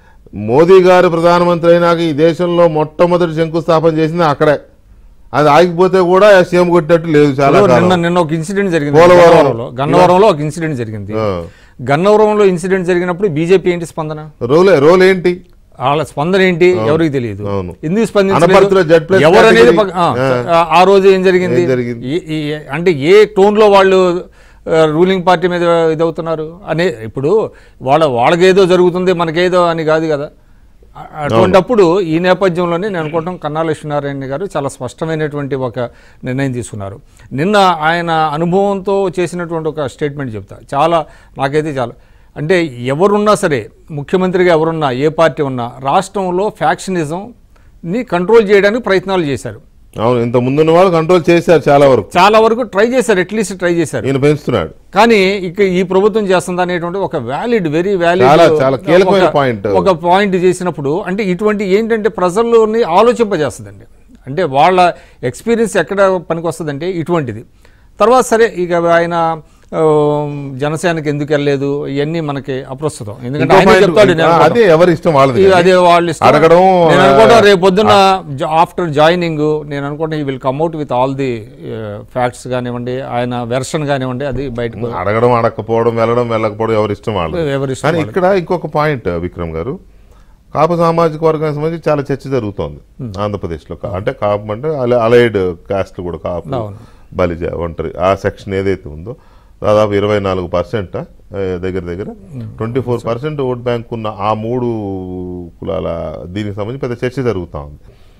మోదీ గారు ప్రధానమంత్రి అయినాక ఈ దేశంలో మొట్టమొదటి శంకుస్థాపన చేసింది అక్కడే అది ఆగిపోతే కూడా సీఎం కొట్టినట్టు లేదు చాలా నిన్న కాలం. నిన్న ఒక ఇన్సిడెంట్ జరిగింది పోలవరం. గన్నవరంలో గన్నవరంలో ఒక ఇన్సిడెంట్ జరిగింది ఆ. గన్నవరంలో ఇన్సిడెంట్ జరిగినప్పుడు బీజేపీ ఏంటి స్పందన రోల్ రోల్ ఏంటి వాళ్ళ స్పందన ఏంటి ఎవరికి తెలియదు అవును. ఎందుకు అనపర్తిలో జెడ్ స్పందించలేదు ప్లస్ ఎవరు అనేది కేటగిరీ. పక్క- ఆ, ఆ. ఆ రోజు ఏం జరిగింది ఏం జరిగింది? ఈ- ఈ- అంటే ఏ టోన్ లో వాళ్ళు రూలింగ్ పార్టీ మీద ఇదవుతున్నారు అనే ఇప్పుడు వాళ్ళ వాళ్ళకేదో జరుగుతుంది మనకేదో అని కాదు కదా అ- అటువంటప్పుడు ఈ నేపథ్యంలోనే నేను అనుకోవటం కన్నా లక్ష్మీనారాయణ గారు చాలా స్పష్టమైనటువంటి ఒక నిర్ణయం తీసుకున్నారు నిన్న ఆయన అనుభవంతో చేసినటువంటి ఒక స్టేట్మెంట్ చెప్తా చాలా నాకైతే చాలా అంటే ఎవరున్నా సరే ముఖ్యమంత్రిగా ఎవరున్నా ఏ పార్టీ ఉన్నా రాష్ట్రంలో ఫ్యాక్షనిజంని కంట్రోల్ చేయడానికి ప్రయత్నాలు చేశారు అవును ఇంత ముందున్న వాళ్ళు కంట్రోల్ చేశారు చాలా వరకు చాలా వరకు ట్రై చేశారు అట్లీస్ట్ ట్రై చేశారు ఈయన పెంచుతున్నాడు కానీ ఇక ఈ ప్రభుత్వం చేస్తుంది అనేటువంటి ఒక వ్యాలిడ్ వెరీ వ్యాలిడ్ చాలా- చాలా కీలకమైన point. ఒక పాయింట్ చేసినప్పుడు అంటే ఇటువంటి ఏంటంటే ప్రజల్లోని ఆలోచింపజేస్తుందండి అంటే వాళ్ళ ఎక్స్పీరియన్స్ ఎక్కడ పనికి వస్తుందంటే ఇటువంటిది తర్వాత సరే ఇక ఆయన ఆ, జనసేనకి ఎందుకు వెళ్ళలేదు ఇవన్నీ మనకి అప్రస్తుతం ఎందుకంటే ఇంకో ఆయన point- చెప్తాడు నేను ఆ, అనుకోవటం. అదే ఎవరి ఇష్టం వాళ్ళది ఇది కానీ అదే వాళ్ళ ఇష్టం. అడగడం నేను అనుకోవడం ఆ, రేపు పొద్దున్న ఆఫ్టర్ జాయినింగ్ నేను అనుకోవడం ఈ will come out with all the facts కానివ్వండి ఆయన వెర్షన్ కానివ్వండి అది బయటకు అడగడం అడగకపోవడం వెళ్ళడం వెళ్ళకపోవడం ఎవరి ఇష్టం వాళ్ళు ఎవరి ఇష్టం కానీ వాళ్ళది. ఇక్కడ ఇంకొక పాయింట్ విక్రమ్ గారు కాపు సామాజిక వర్గానికి సంబంధించి చాలా చర్చ జరుగుతోంది ఆంధ్రప్రదేశ్లో కా- అంటే కాపు అంటే అల- అలైడ్ కాస్ట్లు కూడా కాపు అవును. బలిజ ఒంటరి ఆ సెక్షన్ ఏదైతే ఉందో దాదాపు ఇరవై నాలుగు పర్సెంట్ దగ్గర దగ్గర twenty four percent vote bank ఉన్న ఆ మూడు కులాల దీనికి సంబంధించి పెద్ద చర్చ జరుగుతూ ఉంది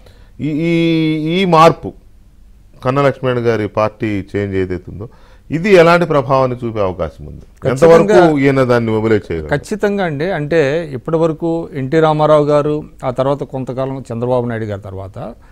ఈ ఈ ఈ మార్పు కన్న లక్ష్మణ్ గారి పార్టీ చేంజ్ ఏదైతే ఉందో ఇది ఎలాంటి ప్రభావాన్ని చూపే అవకాశం ఉంది ఎంతవరకు ఖచ్చితంగా- ఈయన దాన్ని మొబిలైజ్ చేయగలరు ఖచ్చితంగా అండి అంటే ఇప్పటి వరకు ఎన్టీ రామారావు గారు ఆ తర్వాత కొంతకాలం చంద్రబాబు నాయుడు గారి తర్వాత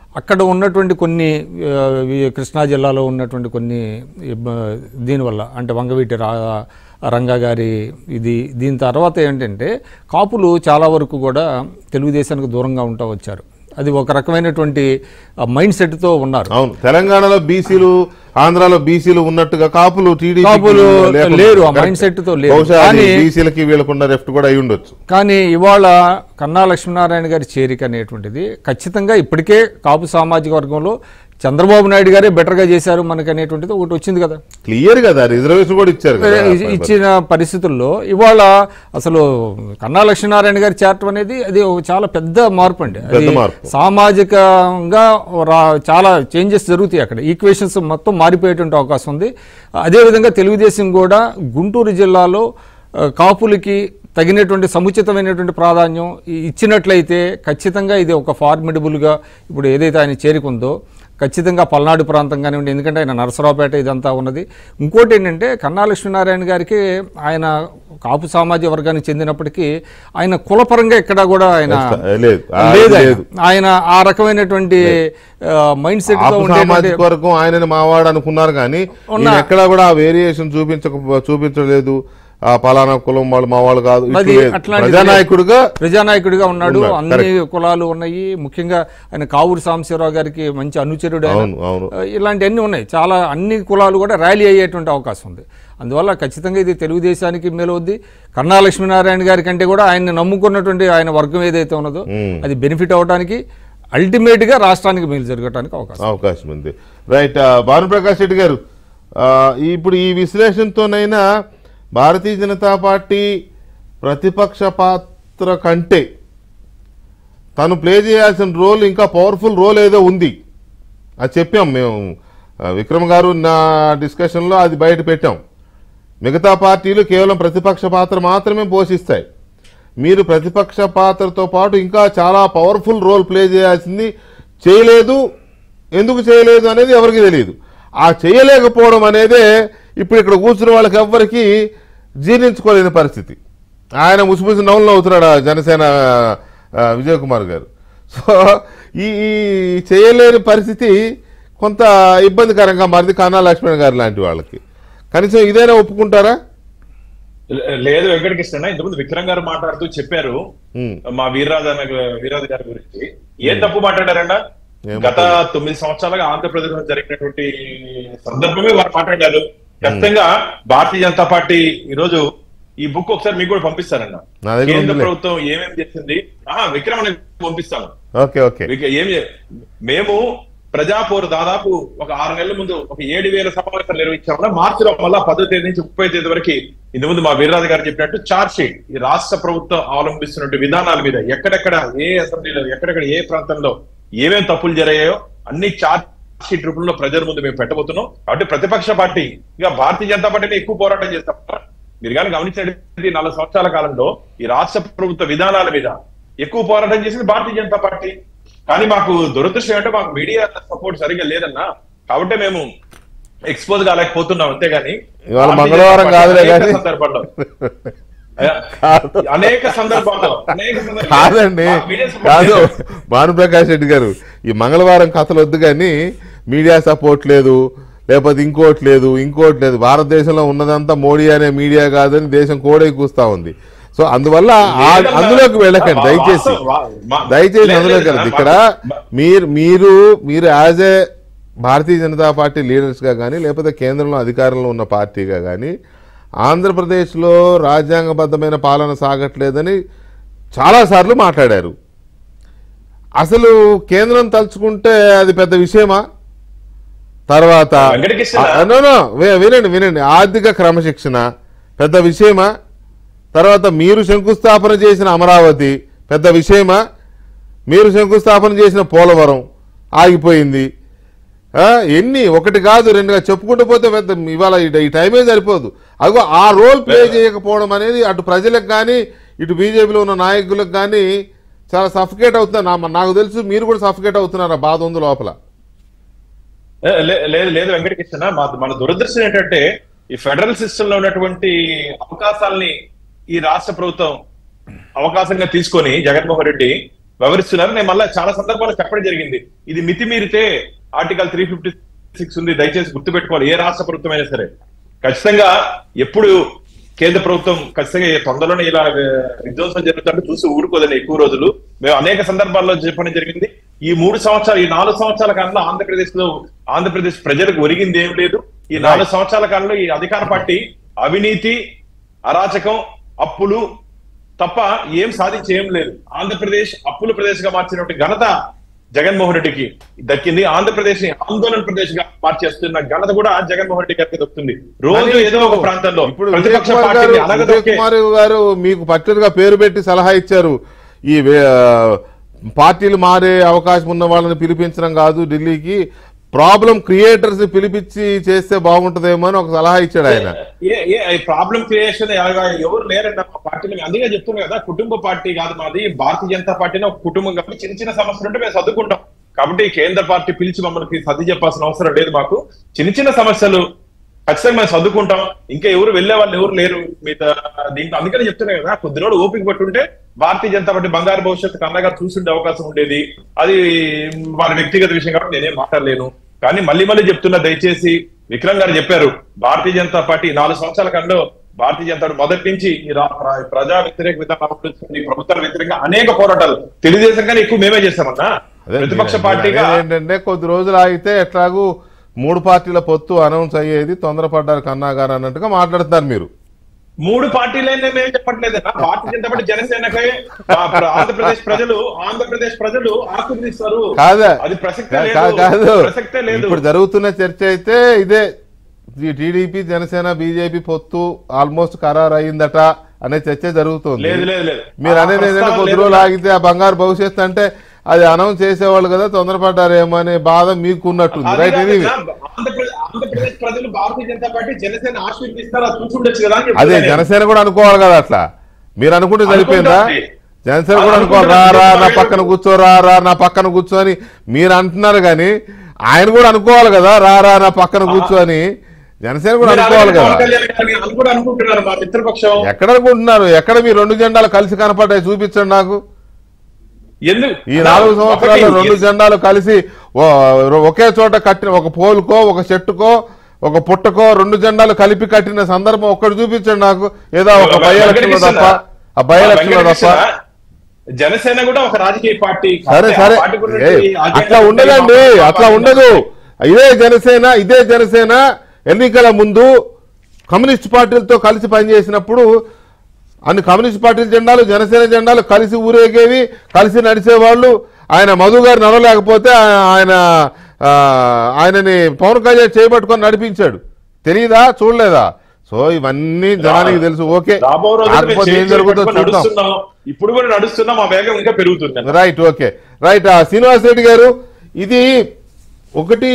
అక్కడ ఉన్నటువంటి కొన్ని ఆ, ఈ కృష్ణా జిల్లాలో ఉన్నటువంటి కొన్ని ఇబ్బ- దీనివల్ల అంటే వంగవీటి రా రంగా గారి ఇది దీని తర్వాత ఏంటంటే కాపులు చాలా వరకు కూడా తెలుగుదేశానికి దూరంగా ఉంటా వచ్చారు అది ఒక రకమైనటువంటి మైండ్ సెట్తో ఉన్నారు అవును తెలంగాణలో బీసీలు ఆంధ్రాలో బీసీలు ఉన్నట్టుగా కాపులు టీడీపీ కాపులు లేరు, ఆ mindset తో లేరు. బహుశా కానీ- బీసీలకి వీళ్ళకున్న రెఫ్ట్ కూడా అయి ఉండొచ్చు కానీ ఇవాళ కన్నా లక్ష్మీనారాయణ గారి చేరిక అనేటువంటిది ఖచ్చితంగా ఇప్పటికే కాపు సామాజిక వర్గంలో చంద్రబాబు నాయుడు గారే బెటర్గా చేశారు మనకు అనేటువంటిది ఒకటి వచ్చింది కదా క్లియర్ కదా రిజర్వేషన్ కూడా ఇచ్చారు కదా ఇ- ఇచ్చిన పరిస్థితుల్లో ఇవాళ అసలు కన్నా లక్ష్మీనారాయణ గారి చేరటం అనేది అది ఒక చాలా పెద్ద మార్పు అండి అది పెద్ద మార్పు. సామాజికంగా రా- చాలా చేంజెస్ జరుగుతాయి అక్కడ ఈక్వేషన్స్ మొత్తం మారిపోయేటువంటి అవకాశం ఉంది అదేవిధంగా తెలుగుదేశం కూడా గుంటూరు జిల్లాలో ఆ, కాపులకి తగినటువంటి సముచితమైనటువంటి ప్రాధాన్యం ఇ- ఇచ్చినట్లయితే ఖచ్చితంగా ఇది ఒక ఫార్మిడబుల్గా ఇప్పుడు ఏదైతే ఆయన చేరుకుందో ఖచ్చితంగా పల్నాడు ప్రాంతం కానివ్వండి ఎందుకంటే ఆయన నరసరావుపేట ఇదంతా ఉన్నది ఇంకోటి ఏంటంటే కన్నా లక్ష్మీనారాయణ గారికి ఆయన కాపు సామాజిక వర్గానికి చెందినప్పటికీ ఆయన కులపరంగా ఎక్కడా కూడా ఆయన లేదు. ఆ, లేదు ఆయన. లేదు. ఆయన ఆ రకమైనటువంటి మైండ్ సెట్ తో ఆపు ఉండేటువంటి సామాజిక వర్గం ఆయనని మావాడు అనుకున్నారు కానీ ఉన్న- ఈయన ఎక్కడా కూడా ఆ వేరియేషన్ చూపించక చూపించలేదు ఆ పలానా కులం వాళ్ళు మా వాళ్ళు కాదు ఇట్లు అది లేదు. అట్లాంటిది ప్రజానాయకుడిగా ప్రజానాయకుడిగా ఉన్నాడు ఉన్నాడు, అన్ని కులాలు ఉన్నాయి ముఖ్యంగా ఆయన కావూరు సాంబశివరావు గారికి మంచి అనుచరుడు ఆయన. అవును, అవును. ఆ, ఇలాంటివన్నీ ఉన్నాయి చాలా అన్ని కులాలు కూడా ర్యాలీ అయ్యేటువంటి అవకాశం ఉంది అందువల్ల ఖచ్చితంగా ఇది తెలుగుదేశానికి మేలవుద్ది కన్నా లక్ష్మీనారాయణ గారి కంటే కూడా ఆయన్ని నమ్ముకున్నటువంటి ఆయన వర్గం ఏదైతే ఉన్నదో అది బెనిఫిట్ అవడానికి అల్టిమేట్ గా రాష్ట్రానికి మేలు జరగడానికి అవకాశం అవకాశం ఉంది రైట్ భానుప్రకాష్ రెడ్డి గారు ఆ, ఇప్పుడు ఈ విశ్లేషణతోనైనా భారతీయ జనతా పార్టీ ప్రతిపక్ష పాత్ర కంటే తను ప్లే చేయాల్సిన రోల్ ఇంకా పవర్ఫుల్ రోల్ ఏదో ఉంది అది చెప్పాం మేము ఆ, విక్రమ్ గారు నా డిస్కషన్లో అది బయట పెట్టాం మిగతా పార్టీలు కేవలం ప్రతిపక్ష పాత్ర మాత్రమే పోషిస్తాయి మీరు ప్రతిపక్ష పాత్రతో పాటు ఇంకా చాలా పవర్ఫుల్ రోల్ ప్లే చేయాల్సింది చేయలేదు ఎందుకు చేయలేదు అనేది ఎవరికి తెలియదు ఆ చేయలేకపోవడం అనేదే ఇప్పుడు ఇక్కడ కూర్చున్న వాళ్ళకి ఎవ్వరికి జీర్ణించుకోలేని పరిస్థితి ఆయన ముసిముసి నవ్వులు అవుతున్నాడు ఆ జనసేన ఆ, విజయ్ కుమార్ గారు సో ఈ ఈ చేయలేని పరిస్థితి కొంత ఇబ్బందికరంగా మారింది కన్నా లక్ష్మణ్ గారు లాంటి వాళ్ళకి కనీసం ఇదైనా ఒప్పుకుంటారా లే- లేదు వెంకటకృష్ణ ఇంతకుముందు విక్రమ్ గారు మాట్లాడుతూ చెప్పారు ఉమ్. మా వీర్రాజు అన్న వీర్రాజు గారి గురించి ఏం తప్పు మాట్లాడారన్న ఏం గత తొమ్మిది సంవత్సరాలుగా ఆంధ్రప్రదేశ్ లో జరిగినటువంటి సందర్భమే వారు మాట్లాడారు ఖచ్చితంగా భారతీయ జనతా పార్టీ ఈ రోజు ఈ బుక్ ఒకసారి మీకు కూడా పంపిస్తారన్న నా దగ్గర కేంద్ర ఉందిలే. ప్రభుత్వం ఏమేమి చేసింది ఆహా విక్రమ్ అని పంపిస్తాను ఓకే ఓకే మీకు ఏం చే- మేము ప్రజాపోరు దాదాపు ఒక ఆరు నెలల ముందు ఒక ఏడు వేల సమావేశాలు నిర్వహించాము మార్చిలో మళ్ళా పదో తేదీ నుంచి ముప్పై తేదీ వరకు ఇంత ముందు మా వీర్రాజు గారు చెప్పినట్టు చార్జ్ షీట్ ఈ రాష్ట్ర ప్రభుత్వం అవలంబిస్తున్న విధానాల మీద ఎక్కడెక్కడ ఏ అసెంబ్లీలో ఎక్కడెక్కడ ఏ ప్రాంతంలో ఏమేం తప్పులు జరిగాయో అన్ని చార్జ్ షీట్ రూపంలో ప్రజల ముందు మేము పెట్టబోతున్నాం కాబట్టి ప్రతిపక్ష పార్టీ ఇక భారతీయ జనతా పార్టీని ఎక్కువ పోరాటం చేస్తాం మీరు కానీ గమనించినట్లయితే ఈ నలభై సంవత్సరాల కాలంలో ఈ రాష్ట్ర ప్రభుత్వ విధానాల మీద ఎక్కువ పోరాటం చేసింది భారతీయ జనతా పార్టీ కానీ మాకు దురదృష్టం అంటే మాకు మీడియా సపోర్ట్ సరిగ్గా లేదన్నా కాబట్టి మేము ఎక్స్పోజ్ కాలేకపోతున్నాం అంతేగాని ఇవాళ భారతీయ మంగళవారం జనతా కాదులే పార్టీ అనేక కానీ. సందర్భాల్లో కాదు. అనేక సందర్భాల్లో అనేక సందర్భాల్లో కాదండి మాకు మీడియా support కాదు లేదు. భానుప్రకాష్ రెడ్డి గారు ఈ మంగళవారం కథలు వద్దు కానీ మీడియా సపోర్ట్ లేదు లేకపోతే ఇంకోటి లేదు ఇంకోటి లేదు భారతదేశంలో ఉన్నదంతా మోడీ అనే మీడియా కాదని దేశం కోడే కూస్తా ఉంది సో అందువల్ల ఆ- లేదన్నా. అందులోకి వెళ్ళకండి వా- దయచేసి వాస్తవం, వా- మా- దయచేసి లేదు, అందులోకి లేదు, వెళ్ళండి మా- ఇక్కడ మా- మీరు మీరు మీరు యాజ్ ఏ భారతీయ జనతా పార్టీ లీడర్స్గా కానీ లేకపోతే కేంద్రంలో అధికారంలో ఉన్న పార్టీగా కానీ ఆంధ్రప్రదేశ్లో రాజ్యాంగబద్ధమైన పాలన సాగట్లేదని చాలాసార్లు మాట్లాడారు అసలు కేంద్రం తలుచుకుంటే అది పెద్ద విషయమా తర్వాత వెంకటకృష్ణ. ఆ, no, no, వి- వినండి వినండి ఆర్థిక క్రమశిక్షణ పెద్ద విషయమా తర్వాత మీరు శంకుస్థాపన చేసిన అమరావతి పెద్ద విషయమా మీరు శంకుస్థాపన చేసిన పోలవరం ఆగిపోయింది ఆ, ఎన్ని ఒకటి కాదు రెండుగా చెప్పుకుంటూ పోతే పెద్ద ఇవాళ ఈ- ఈ టైమే సరిపోదు అగో ఆ రోల్ ప్లే చేయకపోవడం అనేది అటు ప్రజలకు కానీ ఇటు బీజేపీలో ఉన్న నాయకులకు కానీ చాలా సఫికేట్ అవుతుంది నా- నాకు తెలుసు మీరు కూడా సఫికేట్ అవుతున్నారు ఆ బాధ ఉంది లోపల లే- లే- లేదు లేదు వెంకటకృష్ణ మా మన దురదృష్టం ఏంటంటే ఈ ఫెడరల్ సిస్టమ్ లో ఉన్నటువంటి అవకాశాలని ఈ రాష్ట్ర ప్రభుత్వం అవకాశంగా తీసుకొని జగన్మోహన్ రెడ్డి వ్యవహరిస్తున్నారు నేను మళ్ళీ చాలా సందర్భాల్లో చెప్పడం జరిగింది ఇది మితిమీరితే ఆర్టికల్ త్రీ ఫిఫ్టీ సిక్స్ ఉంది దయచేసి గుర్తుపెట్టుకోవాలి ఏ రాష్ట్ర ప్రభుత్వం అయినా సరే ఖచ్చితంగా ఎప్పుడు కేంద్ర ప్రభుత్వం ఖచ్చితంగా ఈ తొందరలోనే ఇలా ఆ, విధ్వంసం జరుగుతుంటే చూసి ఊరుకోదండి ఎక్కువ రోజులు మేము అనేక సందర్భాల్లో చెప్పడం జరిగింది ఈ మూడు సంవత్సరాలు ఈ నాలుగు సంవత్సరాల కాలంలో ఆంధ్రప్రదేశ్ లో ఆంధ్రప్రదేశ్ ప్రజలకు ఒరిగింది ఏం లేదు ఈ నాలుగు సంవత్సరాల కాలంలో ఈ అధికార పార్టీ అవినీతి అరాచకం అప్పులు తప్ప ఏం సాధించి ఏం లేదు ఆంధ్రప్రదేశ్ అప్పుల ప్రదేశ్ గా మార్చినటువంటి ఘనత జగన్మోహన్ రెడ్డికి దక్కింది ఆంధ్రప్రదేశ్ ని ఆందోళన ప్రదేశ్ గా మార్చేస్తున్న ఘనత కూడా జగన్మోహన్ రెడ్డి గారికి దక్కుతుంది రోజు కానీ ఏదో ఒక ప్రాంతంలో ఇప్పుడు విజయ్ ప్రతిపక్ష కుమార్ గారు పార్టీని విజయ్ అనగదొక్కే కుమార్ గారు మీకు పర్టికులర్ గా పేరు పెట్టి సలహా ఇచ్చారు ఈ వే- పార్టీలు మారే అవకాశం ఉన్న వాళ్ళని పిలిపించడం కాదు ఢిల్లీకి ప్రాబ్లం క్రియేటర్స్ ని పిలిపించి చేస్తే బాగుంటుందేమో అని ఒక సలహా ఇచ్చాడు ఆయన ఏ ఏ ప్రాబ్లం క్రియేషన్ ఎవరు లేరండి మా పార్టీని అందుకే చెప్తున్నాం కదా కుటుంబ పార్టీ కాదు మాది భారతీయ జనతా పార్టీని ఒక కుటుంబం కాబట్టి చిన్న చిన్న సమస్యలు ఉంటే మేము సర్దుకుంటాం కాబట్టి కేంద్ర పార్టీ పిలిచి మమ్మల్ని సర్ది చెప్పాల్సిన అవసరం లేదు మాకు చిన్న చిన్న సమస్యలు ఖచ్చితంగా మేము సర్దుకుంటాం ఇంకా ఎవరు వెళ్లే వాళ్ళు ఎవరు లేరు మిగతా దీంట్లో అందుకని చెప్తున్నా కదా కొద్ది రోజులు ఓపిక పట్టుంటే భారతీయ జనతా పార్టీ బంగారు భవిష్యత్తు కన్నగా చూసుండే అవకాశం ఉండేది అది వారి వ్యక్తిగత విషయం కాబట్టి నేనేం మాట్లాడలేను కానీ మళ్ళీ మళ్ళీ చెప్తున్నా దయచేసి విక్రమ్ గారు చెప్పారు భారతీయ జనతా పార్టీ నాలుగు సంవత్సరాల కంలో భారతీయ జనతా పార్టీ మొదటి నుంచి ఈ రా- ప్ర- ప్రజా వ్యతిరేక విధానం అవలంబిస్తుంది, ప్రభుత్వాల వ్యతిరేకంగా అనేక పోరాటాలు తెలుగుదేశం కానీ ఎక్కువ మేమే చేస్తామన్నా అదే ప్రతిపక్ష మీరు పార్టీగా అనేది ఏంటంటే కొద్ది రోజులు ఆగితే ఎట్లాగూ మూడు పార్టీల పొత్తు అనౌన్స్ అయ్యేది తొందరపడ్డారు కన్నా గారు అన్నట్టుగా మాట్లాడుతున్నారు మీరు మూడు పార్టీలైనా మేము చెప్పట్లేదు భారతీయ జనతా పార్టీ జనసేనకే ఆ ప్ర- ఆంధ్రప్రదేశ్ ప్రజలు ఆంధ్రప్రదేశ్ ప్రజలు ఆశీర్వదిస్తారు కాదా అది ప్రసక్తే కా- లేదు కా- కాదు ప్రసక్తే లేదు ఇప్పుడు జరుగుతున్న చర్చ అయితే ఇదే ఈ టీడీపీ జనసేన బీజేపీ పొత్తు ఆల్మోస్ట్ ఖరారు అయిందట అనే చర్చ జరుగుతుంది లేదు లేదు లేదు మీరు ఆ అనేది ఏంటంటే ప్రస్తావన కొద్ది లేదు. రోజులు ఆగితే ఆ బంగారు భవిష్యత్తు అంటే అది అనౌన్స్ చేసేవాళ్ళు కదా తొందరపడ్డారేమో అనే బాధ మీకు ఉన్నట్టుంది అది రైట్ కాదు ఎనీవే కదా, ఆంధ్రప్రదేశ్ ఆంధ్రప్రదేశ్ ప్రజలు భారతీయ జనతా పార్టీ జనసేన ఆశీర్వదిస్తారు అది చూసుండొచ్చు కదా అని అదే చెప్తున్నా నేను. జనసేన కూడా అనుకోవాలి కదా అట్లా మీరు అనుకుంటే సరిపోయిందా అనుకుంటాం. జనసేన కూడా అది అనుకోవాలి రా అనుకుంటాం. రా నా పక్కన కూర్చో రా రా నా పక్కన కూర్చో అని మీరు అంటున్నారు కానీ ఆయన కూడా అనుకోవాలి కదా రా రా నా పక్కన కూర్చో అని జనసేన కూడా మీరు అనుకోవాలి అలాగే కదా పవన్ కళ్యాణ్ గారిని అది కూడా అనుకుంటున్నారు మా మిత్రపక్షం ఎక్కడ అనుకుంటున్నారు ఎక్కడ మీ రెండు జెండాలు కలిసి కనపడ్డాయి చూపించండి నాకు ఎందుకు ఈ నాలుగు సంవత్సరాల్లో ఒకటి, రెండు జెండాలు కలిసి ఓ- ఒకే చోట కట్టిన ఒక పోలుకో ఒక చెట్టుకో ఒక పుట్టకో రెండు జెండాలు కలిపి కట్టిన సందర్భం ఒక్కటి చూపించండి నాకు ఏదో ఒక బై ఎలక్షన్ లో తప్ప ఆ బై ఎలక్షన్ లో తప్ప జనసేన కూడా ఒక రాజకీయ పార్టీ సరే కాబట్టి ఆ సరే పార్టీ గురించి ఏ, అజెండా అట్లా ఉంటే ఉండదండి మా అట్లా పార్టీ ఉండదు ఇదే జనసేన ఇదే జనసేన ఎన్నికల ముందు కమ్యూనిస్ట్ పార్టీలతో కలిసి పనిచేసినప్పుడు అన్ని కమ్యూనిస్ట్ పార్టీల జెండాలు జనసేన జెండాలు కలిసి ఊరేగేవి కలిసి నడిచేవాళ్ళు ఆయన మధు గారు నడవలేకపోతే ఆ- ఆయన ఆ, ఆయనని పవన్ కళ్యాణ్ చేయబట్టుకొని నడిపించాడు తెలియదా చూడలేదా సో ఇవన్నీ జనానికి తెలుసు ఓకే రాబో రోజుల్లో మేము కాకపోతే ఏం చేయి జరుగుతుందో పట్టుకొని చూద్దాం నడుస్తున్నాం ఇప్పుడు కూడా నడుస్తున్నాం మా వేగం ఇంకా పెరుగుతుంది రైట్ ఓకే రైట్ ఆ, శ్రీనివాస్ రెడ్డి గారు ఇది ఒకటి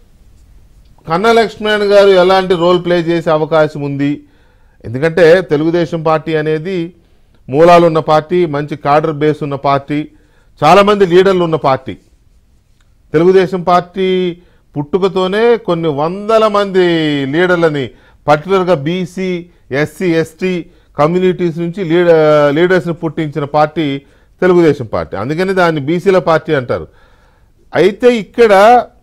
కన్నా లక్ష్మణ్ గారు ఎలాంటి రోల్ ప్లే చేసే అవకాశం ఉంది ఎందుకంటే తెలుగుదేశం పార్టీ అనేది మూలాలు ఉన్న పార్టీ మంచి కాడర్ బేస్ ఉన్న పార్టీ చాలామంది లీడర్లు ఉన్న పార్టీ తెలుగుదేశం పార్టీ పుట్టుకతోనే కొన్ని వందల మంది లీడర్లని పర్టికులర్గా బీసీ ఎస్సీ ఎస్టీ కమ్యూనిటీస్ నుంచి లీడ లీడర్స్ని పుట్టించిన పార్టీ తెలుగుదేశం పార్టీ అందుకని దాన్ని బీసీల పార్టీ అంటారు అయితే ఇక్కడ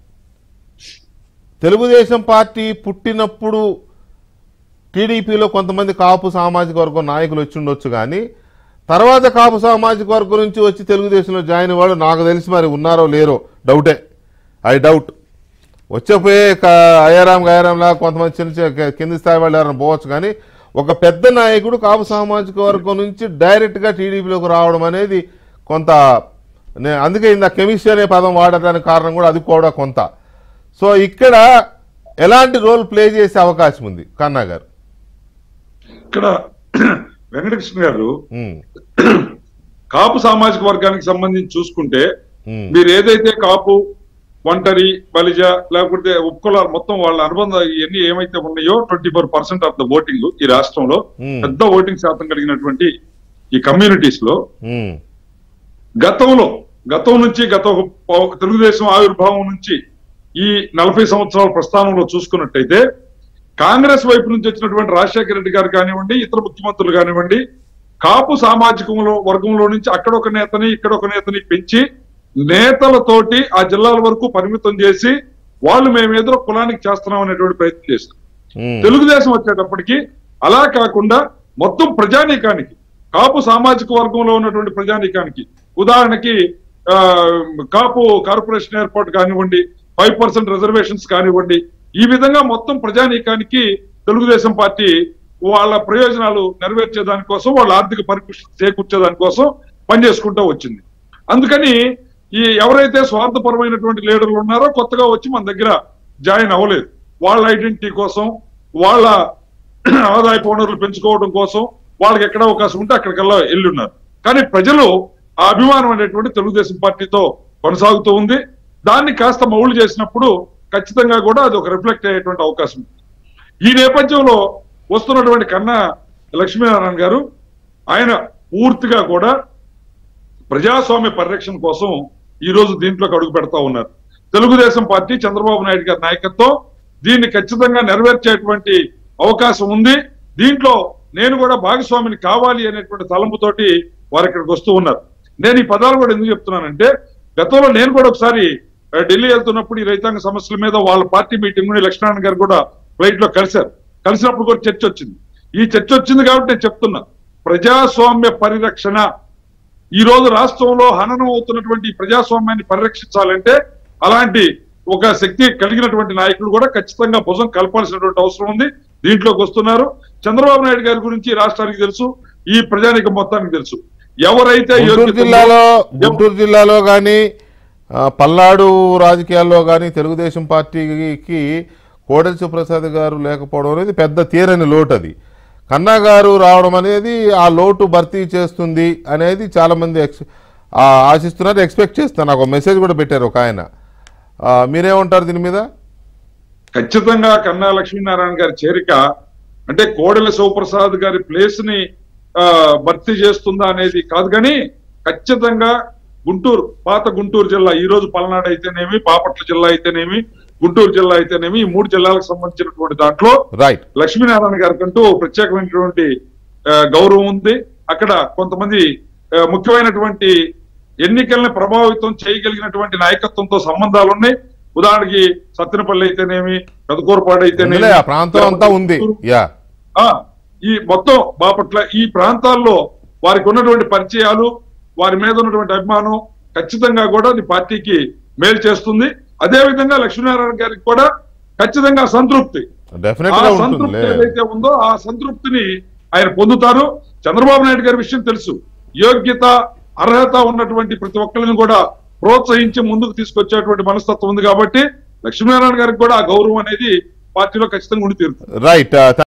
తెలుగుదేశం పార్టీ పుట్టినప్పుడు టీడీపీలో కొంతమంది కాపు సామాజిక వర్గం నాయకులు వచ్చి ఉండొచ్చు కానీ తర్వాత కాపు సామాజిక వర్గం నుంచి వచ్చి తెలుగుదేశంలో జాయిన్ అయ్యే వాళ్ళు నాకు తెలిసి మరి ఉన్నారో లేరో డౌటే ఐ డౌట్ వచ్చేపోయే అయ్యారాం గయారాంలా కొంతమంది చిన్న చిన్న కింది స్థాయి వాళ్ళు ఎవరైనా పోవచ్చు కానీ ఒక పెద్ద నాయకుడు కాపు సామాజిక వర్గం నుంచి డైరెక్ట్గా టీడీపీలోకి రావడం అనేది కొంత నే- అందుకే ఇంత కెమిస్ట్రీ అనే పదం వాడటానికి కారణం కూడా అది కూడా కొంత సో ఇక్కడ ఎలాంటి రోల్ ప్లే చేసే అవకాశం ఉంది కన్నా గారు ఇక్కడ వెంకటకృష్ణ గారు ఉమ్, కాపు సామాజిక వర్గానికి సంబంధించి చూసుకుంటే ఉమ్, మీరు ఏదైతే కాపు ఒంటరి బలిజ లేకపోతే ఉపకులాలు మొత్తం వాళ్ళ అనుబంధం ఇవన్నీ ఏమైతే ఉన్నాయో twenty four percent of the voting ఈ రాష్ట్రంలో Hmm. పెద్ద ఓటింగ్ శాతం కలిగినటువంటి ఈ కమ్యూనిటీస్ లో ఉమ్, గతంలో గతం నుంచి గత ఒక పౌ- తెలుగుదేశం ఆవిర్భావం నుంచి ఈ నలభై సంవత్సరాల ప్రస్థానంలో చూసుకున్నట్టయితే కాంగ్రెస్ వైపు నుంచి వచ్చినటువంటి రాజశేఖర రెడ్డి గారు కానివ్వండి ఇతర ముఖ్యమంత్రులు కానివ్వండి కాపు సామాజికంలో వర్గంలో నుంచి అక్కడ ఒక నేతని ఇక్కడ ఒక నేతని పెంచి నేతలతోటి ఆ జిల్లాల వరకు పరిమితం చేసి వాళ్ళు మేమేదో కులానికి చేస్తున్నాం అనేటువంటి ప్రయత్నం చేశారు ఉమ్. తెలుగుదేశం వచ్చేటప్పటికి అలా కాకుండా మొత్తం ప్రజానీకానికి కాపు సామాజిక వర్గంలో ఉన్నటువంటి ప్రజానీకానికి ఉదాహరణకి ఆ, కాపు కార్పొరేషన్ ఏర్పాటు కానివ్వండి ఫైవ్ పర్సెంట్ రిజర్వేషన్స్ కానివ్వండి ఈ విధంగా మొత్తం ప్రజానీకానికి తెలుగుదేశం పార్టీ వాళ్ళ ప్రయోజనాలు నెరవేర్చే దానికోసం వాళ్ళ ఆర్థిక పరిపుష్టి చేకూర్చే దానికోసం పనిచేసుకుంటూ వచ్చింది అందుకని ఈ ఎవరైతే స్వార్థపరమైనటువంటి లీడర్లు ఉన్నారో కొత్తగా వచ్చి మన దగ్గర జాయిన్ అవ్వలేదు వాళ్ళ ఐడెంటిటీ కోసం వాళ్ళ ఆదాయ వనరులు పెంచుకోవడం కోసం వాళ్ళకి ఎక్కడ అవకాశం ఉంటే అక్కడికల్లా వెళ్ళున్నారు కానీ ప్రజలు ఆ అభిమానం అనేటువంటి తెలుగుదేశం పార్టీతో కొనసాగుతూ ఉంది దాన్ని కాస్త మౌలు చేసినప్పుడు ఖచ్చితంగా కూడా అది ఒక రిఫ్లెక్ట్ అయ్యేటువంటి అవకాశం ఉంది ఈ నేపథ్యంలో వస్తున్నటువంటి కన్నా లక్ష్మీనారాయణ గారు ఆయన పూర్తిగా కూడా ప్రజాస్వామ్య పరిరక్షణ కోసం ఈ రోజు దీంట్లోకి అడుగు పెడతా ఉన్నారు తెలుగుదేశం పార్టీ చంద్రబాబు నాయుడు గారి నాయకత్వం దీన్ని ఖచ్చితంగా నెరవేర్చేటువంటి అవకాశం ఉంది దీంట్లో నేను కూడా భాగస్వామిని కావాలి అనేటువంటి తలంపుతోటి వారు ఇక్కడికి వస్తూ ఉన్నారు నేను ఈ పదాలు కూడా ఎందుకు చెప్తున్నానంటే గతంలో నేను కూడా ఒకసారి ఆ, ఢిల్లీ వెళ్తున్నప్పుడు ఈ రైతాంగ సమస్యల మీద వాళ్ళ పార్టీ మీటింగ్ లక్ష్మణ్ గారు కూడా ఫ్లైట్ లో కలిశారు కలిసినప్పుడు కూడా చర్చ వచ్చింది ఈ చర్చ వచ్చింది కాబట్టి నేను చెప్తున్నా ప్రజాస్వామ్య పరిరక్షణ ఈ రోజు రాష్ట్రంలో హననం అవుతున్నటువంటి ఈ ప్రజాస్వామ్యాన్ని పరిరక్షించాలంటే అలాంటి ఒక శక్తి కలిగినటువంటి నాయకులు కూడా ఖచ్చితంగా భుజం కలపాల్సినటువంటి అవసరం ఉంది దీంట్లోకి వస్తున్నారు చంద్రబాబు నాయుడు గారి గురించి ఈ రాష్ట్రానికి తెలుసు ఈ ప్రజానికి మొత్తానికి తెలుసు ఎవరైతే గుంటూరు యోగ్యత ఉందో- జిల్లాలో గుంటూరు జిల్లాలో కానీ పల్నాడు రాజకీయాల్లో కానీ తెలుగుదేశం పార్టీకి కోడెల శివప్రసాద్ గారు లేకపోవడం అనేది పెద్ద తీరని లోటు అది కన్నా గారు రావడం అనేది ఆ లోటు భర్తీ చేస్తుంది అనేది చాలా మంది ఎక్స్ ఆ, ఆశిస్తున్నారు ఎక్స్పెక్ట్ చేస్తున్నారు నాకు ఒక మెసేజ్ కూడా పెట్టారు ఒక ఆయన ఆ, మీరేమంటారు దీని మీద ఖచ్చితంగా కన్నా లక్ష్మీనారాయణ గారి చేరిక అంటే కోడెల శివప్రసాద్ గారి ప్లేస్ ని ఆ, భర్తీ చేస్తుందా అనేది కాదు కానీ ఖచ్చితంగా గుంటూరు పాత గుంటూరు జిల్లా ఈ రోజు పల్నాడు అయితేనేమి బాపట్ల జిల్లా అయితేనేమి గుంటూరు జిల్లా అయితేనేమి ఈ మూడు జిల్లాలకు సంబంధించినటువంటి దాంట్లో రైట్ లక్ష్మీనారాయణ గారికి అంటూ ప్రత్యేకమైనటువంటి ఆ, గౌరవం ఉంది అక్కడ కొంతమంది ఆ, ముఖ్యమైనటువంటి ఎన్నికల్ని ప్రభావితం చేయగలిగినటువంటి నాయకత్వంతో సంబంధాలు ఉన్నాయి ఉదాహరణకి సత్తెనపల్లి అయితేనేమి పెదకూరపాడు అయితేనేమి ఎందులే, ఆ ప్రాంతం అంతా ఉంది యా ఆ ఈ మొత్తం బాపట్ల ఈ ప్రాంతాల్లో వారికి ఉన్నటువంటి పరిచయాలు వారి మీద ఉన్నటువంటి అభిమానం ఖచ్చితంగా కూడా ఈ పార్టీకి మేలు చేస్తుంది అదే విధంగా లక్ష్మీనారాయణ గారికి కూడా ఖచ్చితంగా సంతృప్తి డెఫినెట్ ఆ గా సంతృప్తి ఉంటుందిలే ఏదైతే ఉందో ఆ సంతృప్తిని ఆయన పొందుతారు చంద్రబాబు నాయుడు గారి విషయం తెలుసు యోగ్యత అర్హత ఉన్నటువంటి ప్రతి ఒక్కరిని కూడా ప్రోత్సహించి ముందుకు తీసుకొచ్చేటువంటి మనస్తత్వం ఉంది కాబట్టి లక్ష్మీనారాయణ గారికి కూడా ఆ గౌరవం అనేది పార్టీలో ఖచ్చితంగా ఉండి తీరుతుంది రైట్